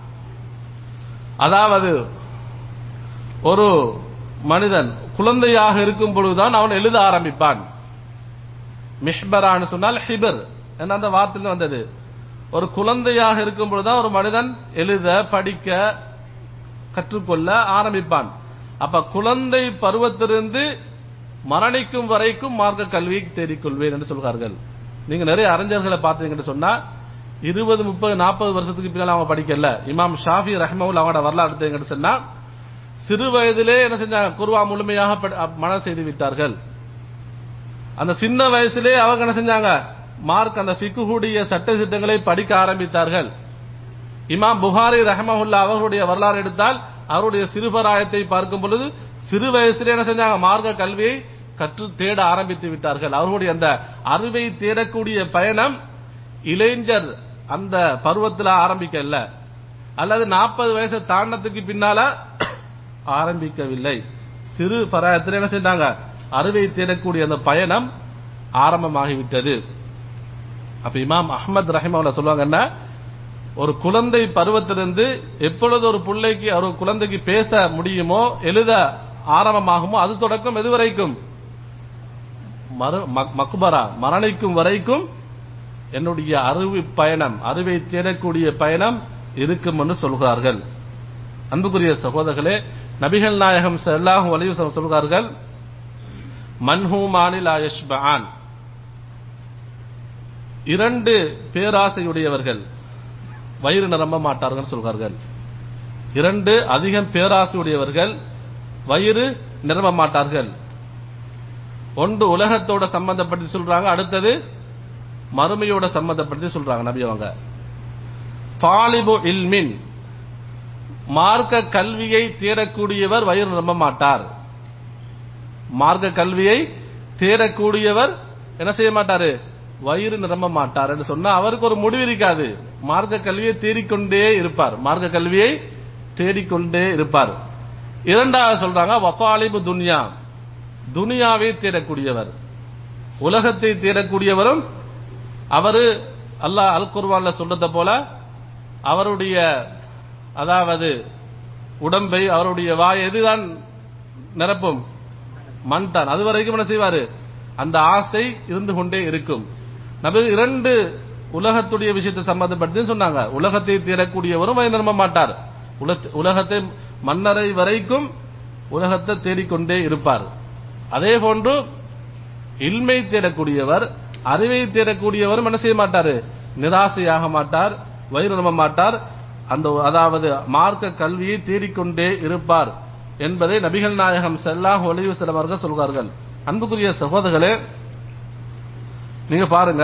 Speaker 1: அதாவது ஒரு மனிதன் குழந்தையாக இருக்கும் பொழுதுதான் அவன் எழுத ஆரம்பிப்பான் மிஹ்பரான்னு சொன்னால் ஹிபர் என்ற அந்த வார்த்தையில் வந்தது ஒரு குழந்தையாக இருக்கும் பொழுதுதான் ஒரு மனிதன் எழுத படிக்க கற்றுக்கொள்ள ஆரம்பிப்பான் அப்ப குழந்தை பருவத்திலிருந்து மரணிக்கும் வரைக்கும் மார்க்க கல்வியை தேடிக்கொள்வேன் என்று சொல்கிறார்கள் நீங்க நிறைய அறிஞர்களை பார்த்தீங்கன்னு சொன்னா இருபது முப்பது நாற்பது வருஷத்துக்கு பின்னால் அவங்க படிக்கல இமாம் ஷாஃபி ரஹ்மவுல் அவங்களோட வரலாறு எடுத்தீங்கன்னு சொன்னா சிறு வயதிலே என்ன செஞ்சாங்க குருவா முழுமையாக மனம் செய்து விட்டார்கள் அந்த சின்ன வயசிலே அவங்க என்ன செஞ்சாங்க மார்க் அந்த ஃபிக்குடைய சட்ட திட்டங்களை படிக்க ஆரம்பித்தார்கள் இமாம் புகாரி ரஹமஹுல்லா அவர்களுடைய வரலாறு எடுத்தால் அவருடைய சிறுபராயத்தை பார்க்கும் பொழுது சிறு வயசிலே என்ன செஞ்சாங்க மார்க்க கல்வியை கற்று தேட ஆரம்பித்து விட்டார்கள் அவர்களுடைய அந்த அறிவை தேடக்கூடிய பயணம் இளைஞர் அந்த பருவத்தில் ஆரம்பிக்கல அல்லது நாற்பது வயசு தாண்டத்துக்கு பின்னால ஆரம்பிக்கவில்லை சிறு பராயத்தில் என்ன செஞ்சாங்க அறிவை தேடக்கூடிய அந்த பயணம் ஆரம்பமாகிவிட்டது அப்ப இமாம் அஹமத் ரஹிமவுல்லா சொல்லுவாங்க என்ன ஒரு குழந்தை பருவத்திலிருந்து எப்பொழுது ஒரு பிள்ளைக்கு ஒரு குழந்தைக்கு பேச முடியுமோ எழுத ஆரம்பமாகுமோ அது தொடக்கம் எது வரைக்கும் மக்பரா மரணிக்கும் வரைக்கும் என்னுடைய அறிவு பயணம் அறிவை தேடக்கூடிய பயணம் இருக்கும் என்று சொல்கிறார்கள் அன்புக்குரிய சகோதரர்களே நபிகள் நாயகம் செல்லாஹும் வலிவு சொல்கிறார்கள் மன்ஹூமானில் ஆயஷ்பான் இரண்டு பேராசையுடையவர்கள் வயிறு நிரம்ப மாட்டார்கள் சொல்கிறார்கள் இரண்டு அதிகம் பேராசையுடையவர்கள் வயிறு நிரம்ப மாட்டார்கள் ஒன்று உலகத்தோட சம்பந்தப்படுத்தி சொல்றாங்க அடுத்தது மறுமையோட சம்பந்தப்படுத்தி சொல்றாங்க நபி அவங்க தாலிபு இல்மின் மார்க்க கல்வியை தேடக்கூடியவர் வயிறு நிரம்ப மாட்டார் மார்க்க கல்வியை தேடக்கூடியவர் என்ன செய்ய மாட்டாரு வயிறு நிரம்ப மாட்டார் என்று சொன்னா அவருக்கு ஒரு முடிவு இருக்காது மார்க்க கல்வியை தேடிக்கொண்டே இருப்பார் மார்க்க கல்வியை தேடிக்கொண்டே இருப்பார் இரண்டாவது சொல்றாங்க வப்பாலிபு துன்யா துனியாவை தேடக்கூடியவர் உலகத்தை தேடக்கூடியவரும் அவரு அல்லாஹ் அல் குர்வான்ல சொல்றத போல அவருடைய அதாவது உடம்பை அவருடைய வாய் எதுதான் நிரப்பும் மண் தான் அது வரைக்கும் என்ன செய்வாரு அந்த ஆசை இருந்து கொண்டே இருக்கும் நபி இரண்டு உலகத்துடைய விஷயத்தை சம்பந்தப்படுத்தி சொன்னாங்க உலகத்தை தேடக்கூடியவரும் வயது நிரம்ப மாட்டார் உலகத்தை மன்னரை வரைக்கும் உலகத்தை தேடிக்கொண்டே இருப்பார் அதே போன்று இல்மை தேடக்கூடியவர் அறிவை தேடக்கூடியவரும் என்ன செய்ய மாட்டாரு நிராசையாக மாட்டார் வயிறு நம்ப மாட்டார் அந்த அதாவது மார்க்க கல்வியை தேடிக்கொண்டே இருப்பார் என்பதை நபிகள் நாயகம் செல்லாஹ் ஒளிவு செலவர்கள் சொல்கிறார்கள் அன்புக்குரிய சகோதரர்களே நீங்க பாருங்க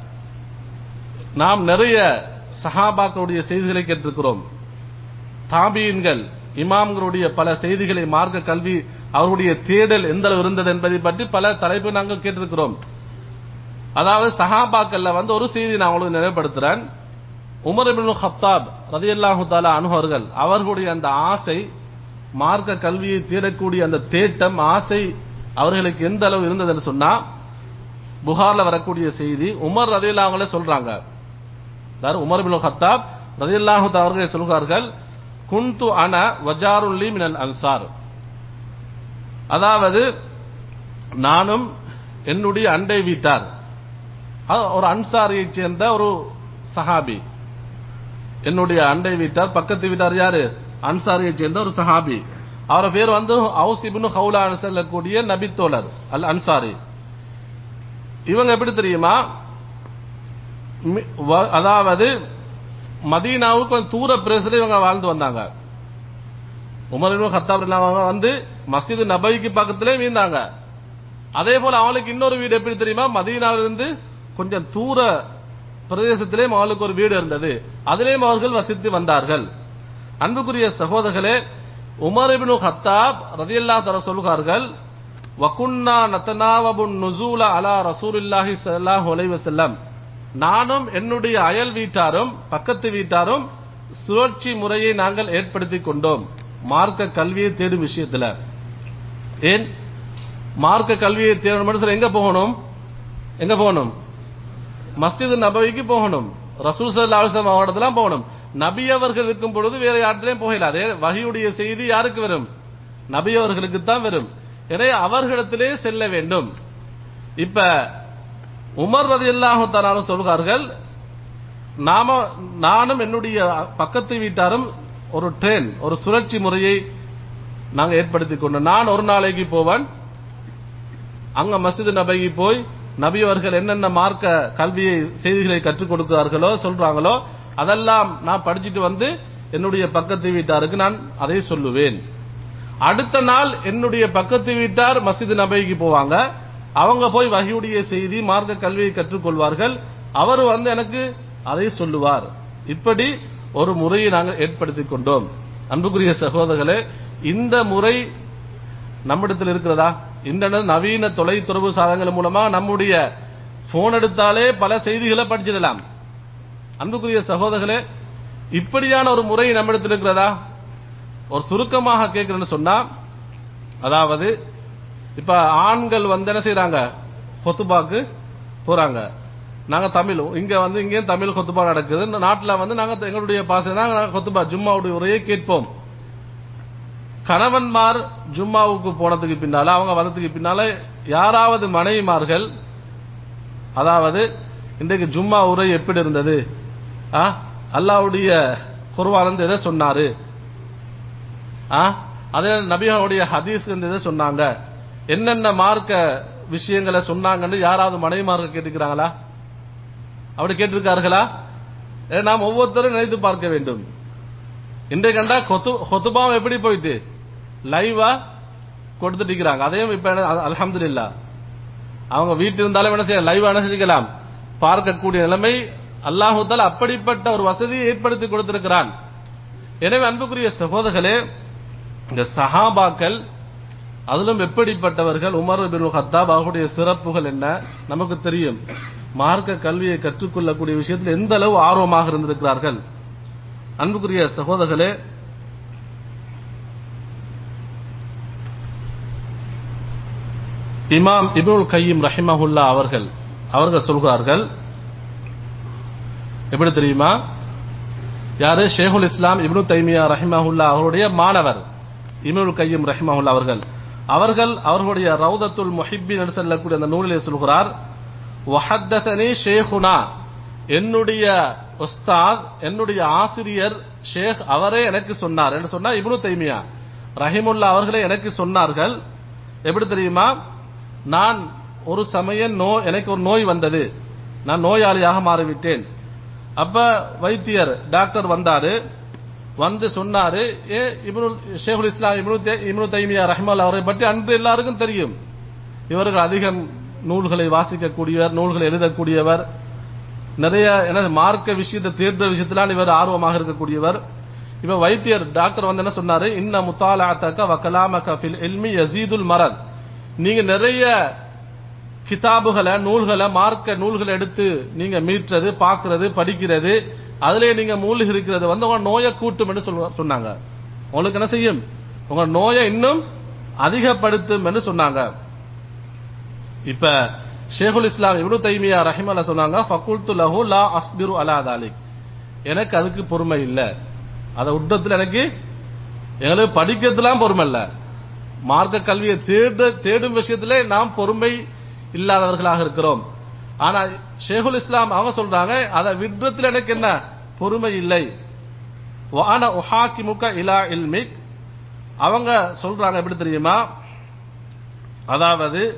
Speaker 1: நாம் நிறைய சஹாபாக்களுடைய செய்திகளை கேட்டிருக்கிறோம் தாபியன்கள் இமாம்களுடைய பல செய்திகளை மார்க்க கல்வி அவருடைய தேடல் எந்த அளவு இருந்தது என்பதை பற்றி பல தலைப்பு நாங்கள் கேட்டிருக்கிறோம் அதாவது சஹாபாக்கள்ல வந்து ஒரு செய்தி நான் உங்களுக்கு நினைவுபடுத்துறேன் உமர் இபின் ஹத்தாப் ரதியல்லாஹு தாலா அனுபவர்கள் அவர்களுடைய அந்த ஆசை மார்க்க கல்வியை தேடக்கூடிய அந்த தேட்டம் ஆசை அவர்களுக்கு எந்த அளவு இருந்தது என்று சொன்னா புகார்ல வரக்கூடிய செய்தி உமர் ரதியல்லாஹங்களே சொல்றாங்க அதாவது உமர் பின் ஹத்தாப் ரதியல்லாஹு அவர்களே சொல்கிறார்கள் குந்து அன வஜாருல்லி மினல் அன்சார் அதாவது நானும் என்னுடைய அண்டை வீட்டார் ஒரு அன்சாரியைச் சேர்ந்த ஒரு சஹாபி என்னுடைய அண்டை வீட்டார் பக்கத்து வீட்டார் யாரு அன்சாரியைச் சேர்ந்த ஒரு சஹாபி அவர பேர் வந்து ஹவுஸ் இப்னு ஹவுலான்னு சொல்லக்கூடிய நபித்தோழர் அல் அன்சாரி இவங்க எப்படி தெரியுமா மி- வ- அதாவது மதீனாவுக்கு கொஞ்சம் தூர பிரதேசத்துல இவங்க வாழ்ந்து வந்தாங்க உமர் இப்னு கத்தாப் அவங்க வந்து மஸ்ஜித் நபவிக்கு பக்கத்திலே வீழ்ந்தாங்க அதே போல அவளுக்கு இன்னொரு வீடு எப்படி தெரியுமா மதீனாவிலிருந்து கொஞ்சம் தூர பிரதேசத்திலே அவளுக்கு ஒரு வீடு இருந்தது அதிலேயும் அவர்கள் வசித்து வந்தார்கள் அன்புக்குரிய சகோதரர்களே உமர் இப்னு கத்தாப் ரதியல்லாஹு தஆலா சொல்கிறார்கள் வகுன்னா நத்தனாவபுன் நுசூல அலா ரசூலுல்லாஹி ஸல்லல்லாஹு அலைஹி வஸல்லம் நானும் என்னுடைய அயல் வீட்டாரும் பக்கத்து வீட்டாரும் சுழற்சி முறையை நாங்கள் ஏற்படுத்திக் கொண்டோம் மார்க்க கல்வியை தேடும் விஷயத்துல ஏன் மார்க்க கல்வியை தேடும் மனுஷர் எங்க போகணும் எங்க போகணும் மஸ்ஜித் நபவிக்கு போகணும் ரசூல் ஸல்லல்லாஹு அலைஹி வஸல்லம் அவரிடத்துல போகணும் நபி அவர்கள் இருக்கும் பொழுது வேற யார்கிட்டயும் போகல அதே வகையுடைய செய்தி யாருக்கு வரும் நபி அவர்களுக்கு தான் வரும் எனவே அவர்களிடத்திலே செல்ல வேண்டும் இப்ப உமர் ரதியல்லாஹு தஆலா சொல்கிறார்கள் நாம நானும் என்னுடைய பக்கத்து வீட்டாரும் ஒரு ட்ரெயின் ஒரு சுழற்சி முறையை நாங்க ஏற்படுத்திக் கொண்டோம் நான் ஒரு நாளைக்கு போவேன் அங்க மஸ்ஜித் நபிக்கு போய் நபி அவர்கள் என்னென்ன மார்க்க கல்வியை செய்திகளை கற்றுக் கொடுக்கிறார்களோ சொல்றாங்களோ அதெல்லாம் நான் படிச்சுட்டு வந்து என்னுடைய பக்கத்து வீட்டாருக்கு நான் அதை சொல்லுவேன் அடுத்த நாள் என்னுடைய பக்கத்து வீட்டார் மஸ்ஜித் நபிக்கு போவாங்க அவங்க போய் வகையுடைய செய்தி மார்க்க கல்வியை கற்றுக்கொள்வார்கள் அவர் வந்து எனக்கு அதை சொல்லுவார் இப்படி ஒரு முறையை நாங்கள் ஏற்படுத்திக் கொண்டோம் அன்புக்குரிய சகோதரர்களே இந்த முறை நம்மிடத்தில் இருக்கிறதா இன்டர்நெட் நவீன தொலைத்தொடர்பு சாதனங்கள் மூலமா நம்முடைய போன் எடுத்தாலே பல செய்திகளை படிச்சிடலாம் அன்புக்குரிய சகோதரர்களே இப்படியான ஒரு முறை நம்மிடத்தில் இருக்கிறதா ஒரு சுருக்கமாக கேட்கிறேன்னு சொன்னா அதாவது இப்ப ஆண்கள் வந்து என்ன செய்யறாங்க கொத்துபாக்கு போறாங்க நாங்க தமிழ் இங்க வந்து இங்கேயும் தமிழ் கொத்துபா நடக்குது இந்த நாட்டுல வந்து நாங்க எங்களுடைய பாசை தான் நாங்க கொத்துபா ஜும்மாவுடைய உரையை கேட்போம் கணவன்மார் ஜும்மாவுக்கு போனதுக்கு பின்னால அவங்க வந்ததுக்கு பின்னால யாராவது மனைவிமார்கள் அதாவது இன்றைக்கு ஜும்மா உரை எப்படி இருந்தது ஆ? அல்லாஹ்வுடைய குர்ஆன் வந்து எதை சொன்னாரு ஆ? அதே நபிகளுடைய ஹதீஸ் வந்து எதை சொன்னாங்க என்னென்ன மார்க்க விஷயங்களை சொன்னாங்கன்னு யாராவது மனைவிமார்கள் கேட்டுக்கிறாங்களா அப்படி கேட்டிருக்கார்களா ஏ, நாம் ஒவ்வொருத்தரும் நினைத்து பார்க்க வேண்டும் இன்றைக்கு கண்டா கொத்துபாவம் எப்படி போயிட்டு லைவா கொடுத்துட்டு இருக்கிறாங்க அதையும் இப்ப அலமதுல்லா அவங்க வீட்டில் இருந்தாலும் என்ன செய்ய லைவா என்ன செஞ்சுக்கலாம் பார்க்கக்கூடிய நிலைமை அல்லாஹுத்தால் அப்படிப்பட்ட ஒரு வசதியை ஏற்படுத்தி கொடுத்திருக்கிறான் எனவே அன்புக்குரிய சகோதரர்களே இந்த சஹாபாக்கள் அதிலும் எப்படிப்பட்டவர்கள் உமர் பின் ஹத்தாப் அவர்களுடைய சிறப்புகள் என்ன நமக்கு தெரியும் மார்க்க கல்வியை கற்றுக்கொள்ளக்கூடிய விஷயத்தில் எந்த அளவு ஆர்வமாக இருந்திருக்கிறார்கள் அன்புக்குரிய சகோதரர்களே இமாம் இப்னுல் கையும் ரஹிமஹுல்லா அவர்கள் அவர்கள் சொல்கிறார்கள் எப்படி தெரியுமா யாரு ஷேகுல் இஸ்லாம் இப்னு தைமியா ரஹிமஹுல்லா அவருடைய மாணவர் இப்னுல் கையும் ரஹிமஹுல்லா அவர்கள் அவர்கள் அவர்களுடைய ரவுதத்துல் முஹிப்பின் என்று சொல்லக்கூடிய அந்த நூலிலே சொல்கிறார் வஹத்தனி ஷேகுனா என்னுடைய உஸ்தாத் என்னுடைய ஆசிரியர் ஷேக் அவரே எனக்கு சொன்னார் என்று சொன்னா இப்னு தைமியா ரஹிமுல்லா அவர்களே எனக்கு சொன்னார்கள் எப்படி தெரியுமா நான் ஒரு சமயம் நோ எனக்கு ஒரு நோய் வந்தது நான் நோயாளியாக மாறிவிட்டேன் அப்ப வைத்தியர் டாக்டர் வந்தாரு வந்து சொன்னாரு ஏ இப்னு ஷேகுல் இஸ்லாம் இப்னு தே- இப்னு தைமியா ரஹ்மல் அவரை பற்றி அன்று எல்லாருக்கும் தெரியும் இவர்கள் அதிகம் நூல்களை வாசிக்கக்கூடியவர் நூல்களை எழுதக்கூடியவர் நிறைய என்ன மார்க்க விஷயத்தை தேர்ந்த விஷயத்திலாம் இவர் ஆர்வமாக இருக்கக்கூடியவர் இப்ப வைத்தியர் டாக்டர் வந்து என்ன சொன்னாரு இன்ன முத்தாலாத்தக்க வக்கலாமக்க ஃபில் இல்மி யசீதுல் மரத் நீங்க நிறைய கிதாபுகளை நூல்களை மார்க்க நூல்களை எடுத்து நீங்க மீட்றது பார்க்கிறது படிக்கிறது அதிலே நீங்க மூழ்கி இருக்கிறது வந்து உங்க நோயை கூட்டும் என்று சொல்ல- சொன்னாங்க உங்களுக்கு என்ன செய்யும் உங்க நோயை இன்னும் அதிகப்படுத்தும் என்று சொன்னாங்க இப்ப ஷேகுல் இஸ்லாம் இப்னு தைமியா ரஹிமல்லா சொன்னாங்க ஃபகுல்து லஹு லா அஸ்பிரு அலா தாலிக் எனக்கு அதுக்கு பொறுமை இல்ல அத உட்டத்துல எனக்கு எங்களுக்கு படிக்கிறதுலாம் பொறுமை இல்ல மார்க்க கல்வியை தேட தேடும் விஷயத்திலே நாம் பொறுமை இல்லாதவர்களாக இருக்கிறோம் ஆனா ஷேகுல் இஸ்லாம் அவங்க சொல்றாங்க அதை விடுறதுல எனக்கு என்ன பொறுமை இல்லை வான உஹாக்கிமுக இலா இல்மிக் அவங்க சொல்றாங்க எப்படி தெரியுமா அதாவது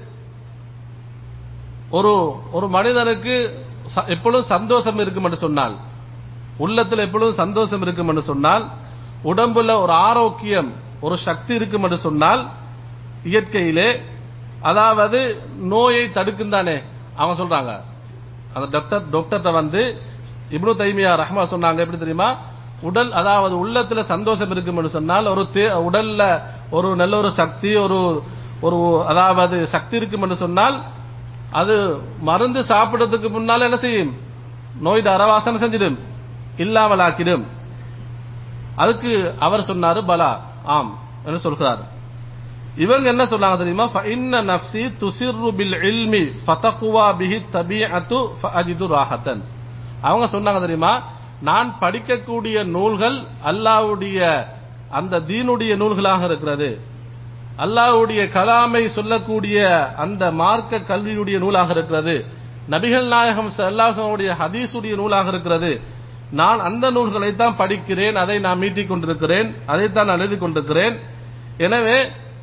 Speaker 1: ஒரு ஒரு மனிதனுக்கு ச- எப்பொழுதும் சந்தோஷம் இருக்கும் என்று சொன்னால் உள்ளத்தில் எப்பொழுதும் சந்தோஷம் இருக்கும் என்று சொன்னால் உடம்புல ஒரு ஆரோக்கியம் ஒரு சக்தி இருக்கும் என்று சொன்னால் இயற்கையிலே அதாவது நோயை தடுக்கும் தானே அவங்க சொல்றாங்க அந்த டாக்டர் டாக்டர்கிட்ட வந்து இப்னு தைமியா ரஹ்மா சொன்னாங்க எப்படி தெரியுமா உடல் அதாவது உள்ளத்துல சந்தோஷம் இருக்கும் என்று சொன்னால் ஒரு தே- உடல்ல ஒரு நல்ல ஒரு சக்தி ஒரு ஒரு அதாவது சக்தி இருக்கும் என்று சொன்னால் அது மருந்து சாப்பிடுறதுக்கு முன்னால என்ன செய்யும் நோய் அரவாசனம் செஞ்சிடும் இல்லாமலாக்கிடும் அதுக்கு அவர் சொன்னாரு பலா ஆம் என்று சொல்கிறார் இவங்க என்ன சொன்னாங்க தெரியுமா இன்ன நப்சி துசிர்ரு பில் இல்மி ஃபதகுவா பிஹி தபீஅத்து ஃபஅஜிது ராஹத்தன் அவங்க சொன்னாங்க தெரியுமா நான் படிக்கக்கூடிய நூல்கள் அல்லாஹ்வுடைய அந்த தீனுடைய நூல்களாக இருக்கிறது அல்லாஹ்வுடைய கலாமை சொல்லக்கூடிய அந்த மார்க்க கல்வியுடைய நூலாக இருக்கிறது நபிகள் நாயகம் அல்லாஹுடைய ஹதீஸுடைய நூலாக இருக்கிறது நான் அந்த நூல்களை தான் படிக்கிறேன் அதை நான் மீட்டிக் கொண்டிருக்கிறேன் அதைத்தான் நான் எழுதி கொண்டிருக்கிறேன் எனவே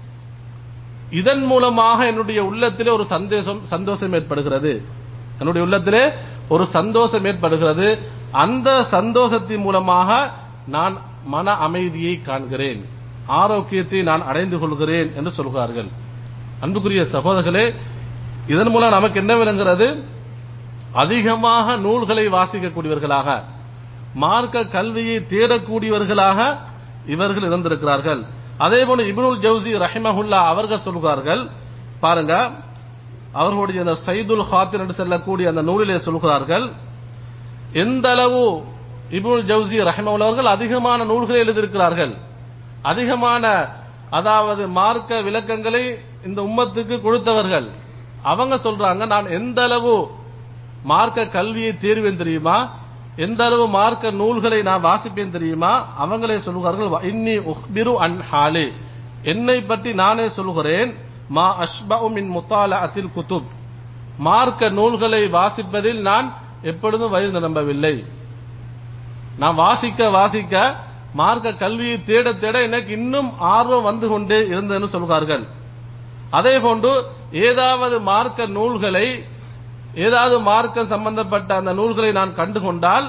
Speaker 1: இதன் மூலமாக என்னுடைய உள்ளத்திலே ஒரு சந்தோஷம் சந்தோஷம் ஏற்படுகிறது என்னுடைய உள்ளத்திலே ஒரு சந்தோஷம் ஏற்படுகிறது அந்த சந்தோஷத்தின் மூலமாக நான் மன அமைதியை காண்கிறேன் ஆரோக்கியத்தை நான் அடைந்து கொள்கிறேன் என்று சொல்கிறார்கள் அன்புக்குரிய சகோதரர்களே இதன் மூலம் நமக்கு என்ன விளங்குகிறது அதிகமாக நூல்களை வாசிக்கக்கூடியவர்களாக மார்க்க கல்வியை தேடக்கூடியவர்களாக இவர்கள் இருந்திருக்கிறார்கள் அதே போல இப்னுல் ஜவுசி ரஹிமஹுல்லா அவர்கள் சொல்கிறார்கள் பாருங்க அவர்களுடைய அந்த சைதுல் ஹாத்திர் என்று சொல்லக்கூடிய அந்த நூலிலே சொல்கிறார்கள் எந்த அளவு இப்னுல் ஜவுசி ரஹிமஹுல்லா அவர்கள் அதிகமான நூல்களை எழுதியிருக்கிறார்கள் அதிகமான அதாவது மார்க்க விளக்கங்களை இந்த உம்மத்துக்கு கொடுத்தவர்கள் அவங்க சொல்றாங்க நான் எந்த அளவு மார்க்க கல்வியை தேர்வேன் தெரியுமா எந்த அளவு மார்க்க நூல்களை நான் வாசிப்பேன் தெரியுமா அவங்களே சொல்லுகிறார்கள் இன்னி உஹ்பிரு அன் ஹாலே என்னை பற்றி நானே சொல்கிறேன் மா அஷ்பஉ மின் முத்தாலஅத்தில் குதுப் மார்க்க நூல்களை வாசிப்பதில் நான் எப்பொழுதும் வயிறு நிரம்பவில்லை நான் வாசிக்க வாசிக்க மார்க்க கல்வியை தேட தேட எனக்கு இன்னும் ஆர்வம் வந்து கொண்டே இருந்ததுன்னு சொல்கிறார்கள் அதே போன்று ஏதாவது மார்க்க நூல்களை ஏதாவது மார்க்கம் சம்பந்தப்பட்ட அந்த நூல்களை நான் கண்டுகொண்டால்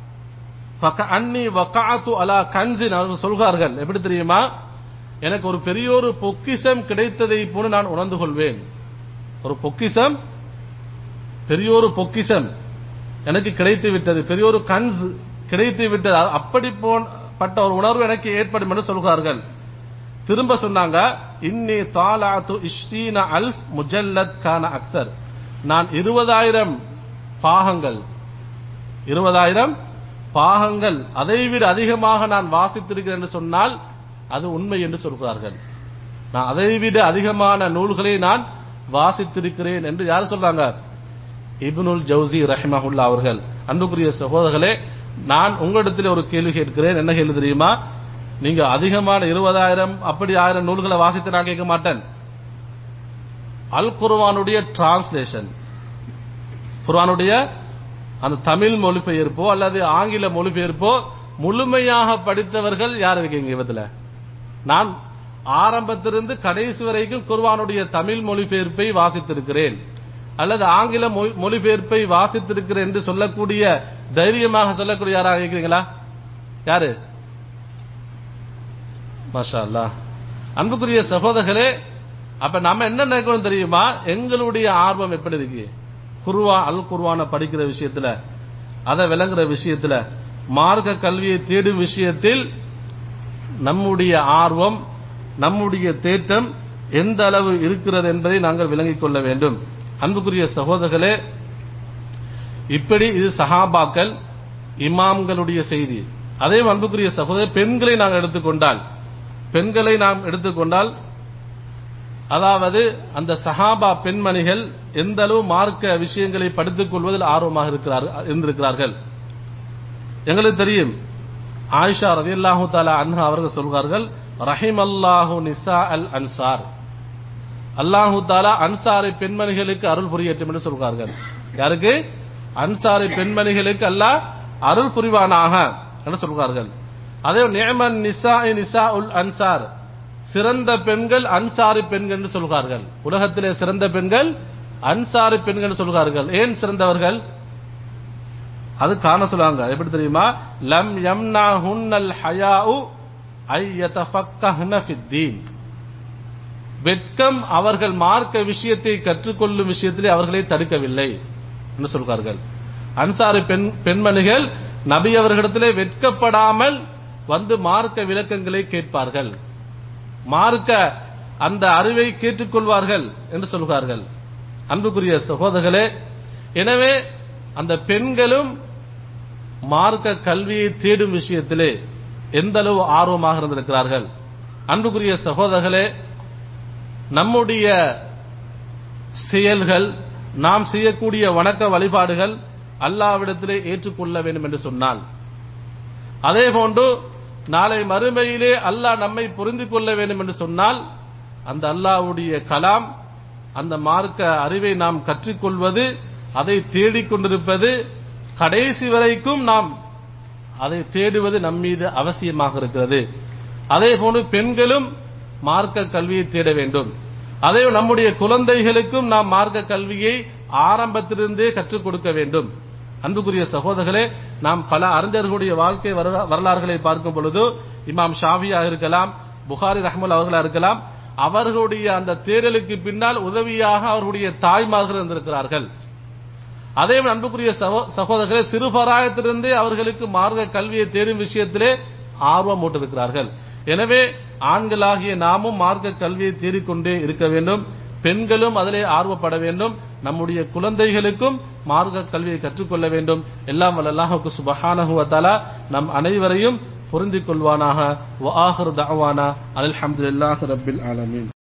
Speaker 1: அன்னி வக்காத்து அலா கன்சின் அவர்கள் சொல்கிறார்கள் எப்படி தெரியுமா எனக்கு ஒரு பெரிய ஒரு பொக்கிஷம் கிடைத்ததை போல நான் உணர்ந்து கொள்வேன் ஒரு பொக்கிஷம் பெரிய ஒரு பொக்கிஷம் எனக்கு கிடைத்து விட்டது பெரிய ஒரு கன்ஸ் கிடைத்து விட்டது அப்படி பட்ட ஒரு உணர்வு எனக்கு ஏற்படும் என்று சொல்கிறார்கள் திரும்ப சொன்னாங்க இன்னி தாலாத்து இஷ்ரீன அல்ஃப் முஜல்லத் கான அக்சர் நான் இருபதாயிரம் பாகங்கள் இருபதாயிரம் பாகங்கள் அதைவிட அதிகமாக நான் வாசித்திருக்கிறேன் என்று சொன்னால் அது உண்மை என்று சொல்கிறார்கள் நான் அதைவிட அதிகமான நூல்களை நான் வாசித்திருக்கிறேன் என்று யார் சொல்றாங்க இப்னுல் ஜவுசி ரஹிமஹுல்லா அவர்கள் அன்புக்குரிய சகோதரர்களே நான் உங்களிடத்தில் ஒரு கேள்வி கேட்கிறேன் என்ன கேள்வி தெரியுமா நீங்க அதிகமான இருபதாயிரம் அப்படி ஆயிரம் நூல்களை வாசித்து நான் கேட்க மாட்டேன் அல் குர்வானுடைய டிரான்ஸ்லேஷன் குர்வானுடைய அந்த தமிழ் மொழிபெயர்ப்போ அல்லது ஆங்கில மொழிபெயர்ப்போ முழுமையாக படித்தவர்கள் யார் இருக்கீங்க இவத்துல நான் ஆரம்பத்திலிருந்து கடைசி வரைக்கும் குர்வானுடைய தமிழ் மொழிபெயர்ப்பை வாசித்திருக்கிறேன் அல்லது ஆங்கில மொழிபெயர்ப்பை வாசித்திருக்கிறேன் என்று சொல்லக்கூடிய தைரியமாக சொல்லக்கூடிய யாராக இருக்கிறீங்களா யாரு மாஷா அல்லா அன்புக்குரிய சகோதரர்களே அப்ப நம்ம என்ன நினைக்கணும் தெரியுமா எங்களுடைய ஆர்வம் எப்படி இருக்கு குருவா அல் குருவான படிக்கிற விஷயத்துல அதை விளங்குற விஷயத்துல மார்க்க கல்வியை தேடும் விஷயத்தில் நம்முடைய ஆர்வம் நம்முடைய தேற்றம் எந்த அளவு இருக்கிறது என்பதை நாங்கள் விளங்கிக் கொள்ள வேண்டும் அன்புக்குரிய சகோதரர்களே இப்படி இது சஹாபாக்கள் இமாம்களுடைய செய்தி அதே அன்புக்குரிய சகோதரர் பெண்களை நாங்கள் எடுத்துக்கொண்டால் பெண்களை நாம் எடுத்துக்கொண்டால் அதாவது அந்த சஹாபா பெண்மணிகள் எந்த அளவு மார்க்க விஷயங்களை படித்துக் கொள்வதில் ஆர்வமாக இருக்கிறார்கள் இருந்திருக்கிறார்கள் எங்களுக்கு தெரியும் ஆயிஷா ரதி அல்லாஹூ தாலா அன்ஹா அவர்கள் சொல்கிறார்கள் ரஹிம் அல்லாஹூ நிசா அல் அன்சார் அல்லாஹூ தாலா அன்சாரை பெண்மணிகளுக்கு அருள் புரியட்டும் என்று சொல்கிறார்கள் யாருக்கு அன்சாரை பெண்மணிகளுக்கு அல்லாஹ் அருள் புரிவானாக என்று சொல்கிறார்கள் அதே நேமன் நிசா நிசா உல் அன்சார் சிறந்த பெண்கள் அன்சாரி பெண்கள் என்று சொல்கிறார்கள் உலகத்திலே சிறந்த பெண்கள் அன்சாரி பெண்கள் என்று சொல்கிறார்கள் ஏன் சிறந்தவர்கள் அது காண சொல்லுவாங்க எப்படி தெரியுமா லம் யம்னா ஹுன்னல் ஹயாஉ ஐ யதஃபக்கஹ்ன ஃபித்தீன் வெட்கம் அவர்கள் மார்க்க விஷயத்தை கற்றுக்கொள்ளும் விஷயத்திலே அவர்களை தடுக்கவில்லை என்று சொல்கிறார்கள் அன்சாரி பெண் பெண்மணிகள் நபி அவர்களிடத்திலே வெட்கப்படாமல் வந்து மார்க்க விளக்கங்களை கேட்பார்கள் மார்க்க அந்த அறிவை கேட்டுக்கொள்வார்கள் என்று சொல்கிறார்கள் அன்புக்குரிய சகோதரர்களே எனவே அந்த பெண்களும் மார்க்க கல்வியை தேடும் விஷயத்திலே எந்த அளவு ஆர்வமாக இருந்திருக்கிறார்கள் அன்புக்குரிய சகோதரர்களே நம்முடைய செயல்கள் நாம் செய்யக்கூடிய வணக்க வழிபாடுகள் அல்லாவிடத்திலே ஏற்றுக்கொள்ள வேண்டும் என்று சொன்னால் அதே போன்று நாளை மறுமையிலே அல்லாஹ் நம்மை புரிந்து கொள்ள வேண்டும் என்று சொன்னால் அந்த அல்லாஹ்வுடைய கலாம் அந்த மார்க்க அறிவை நாம் கற்றுக்கொள்வது அதை தேடிக் கொண்டிருப்பது கடைசி வரைக்கும் நாம் அதை தேடுவது நம் மீது அவசியமாக இருக்கிறது அதே போன்று பெண்களும் மார்க்க கல்வியை தேட வேண்டும் அதே நம்முடைய குழந்தைகளுக்கும் நாம் மார்க்க கல்வியை ஆரம்பத்திலிருந்தே கற்றுக் கொடுக்க வேண்டும் அன்புக்குரிய சகோதரர்களே நாம் பல அறிஞர்களுடைய வாழ்க்கை வரலா- வரலாறுகளை பார்க்கும் பொழுது இமாம் ஷாஃபியா இருக்கலாம் புகாரி ரஹ்மல் அவர்களா இருக்கலாம் அவர்களுடைய அந்த தேடலுக்கு பின்னால் உதவியாக அவர்களுடைய தாய்மார்கள் இருந்திருக்கிறார்கள் அதே போல அன்புக்குரிய சகோ- சகோதரர்களே சிறுபராயத்திலிருந்தே அவர்களுக்கு மார்க்க கல்வியை தேடும் விஷயத்திலே ஆர்வம் மூட்டிருக்கிறார்கள் எனவே ஆண்களாகிய நாமும் மார்க்க கல்வியை தேடிக்கொண்டே இருக்க வேண்டும் பெண்களும் அதிலே ஆர்வப்பட வேண்டும் நம்முடைய குழந்தைகளுக்கும் மார்க்க கல்வியை கற்றுக்கொள்ள வேண்டும் எல்லாம் வல்ல அல்லாஹுக்கு சுபஹானஹு வ தஆலா நம் அனைவரையும் பொருந்திக் கொள்வானாக வ ஆஹிரு தஅவானா அல்ஹம்துலில்லாஹி ரப்பில் ஆலமீன்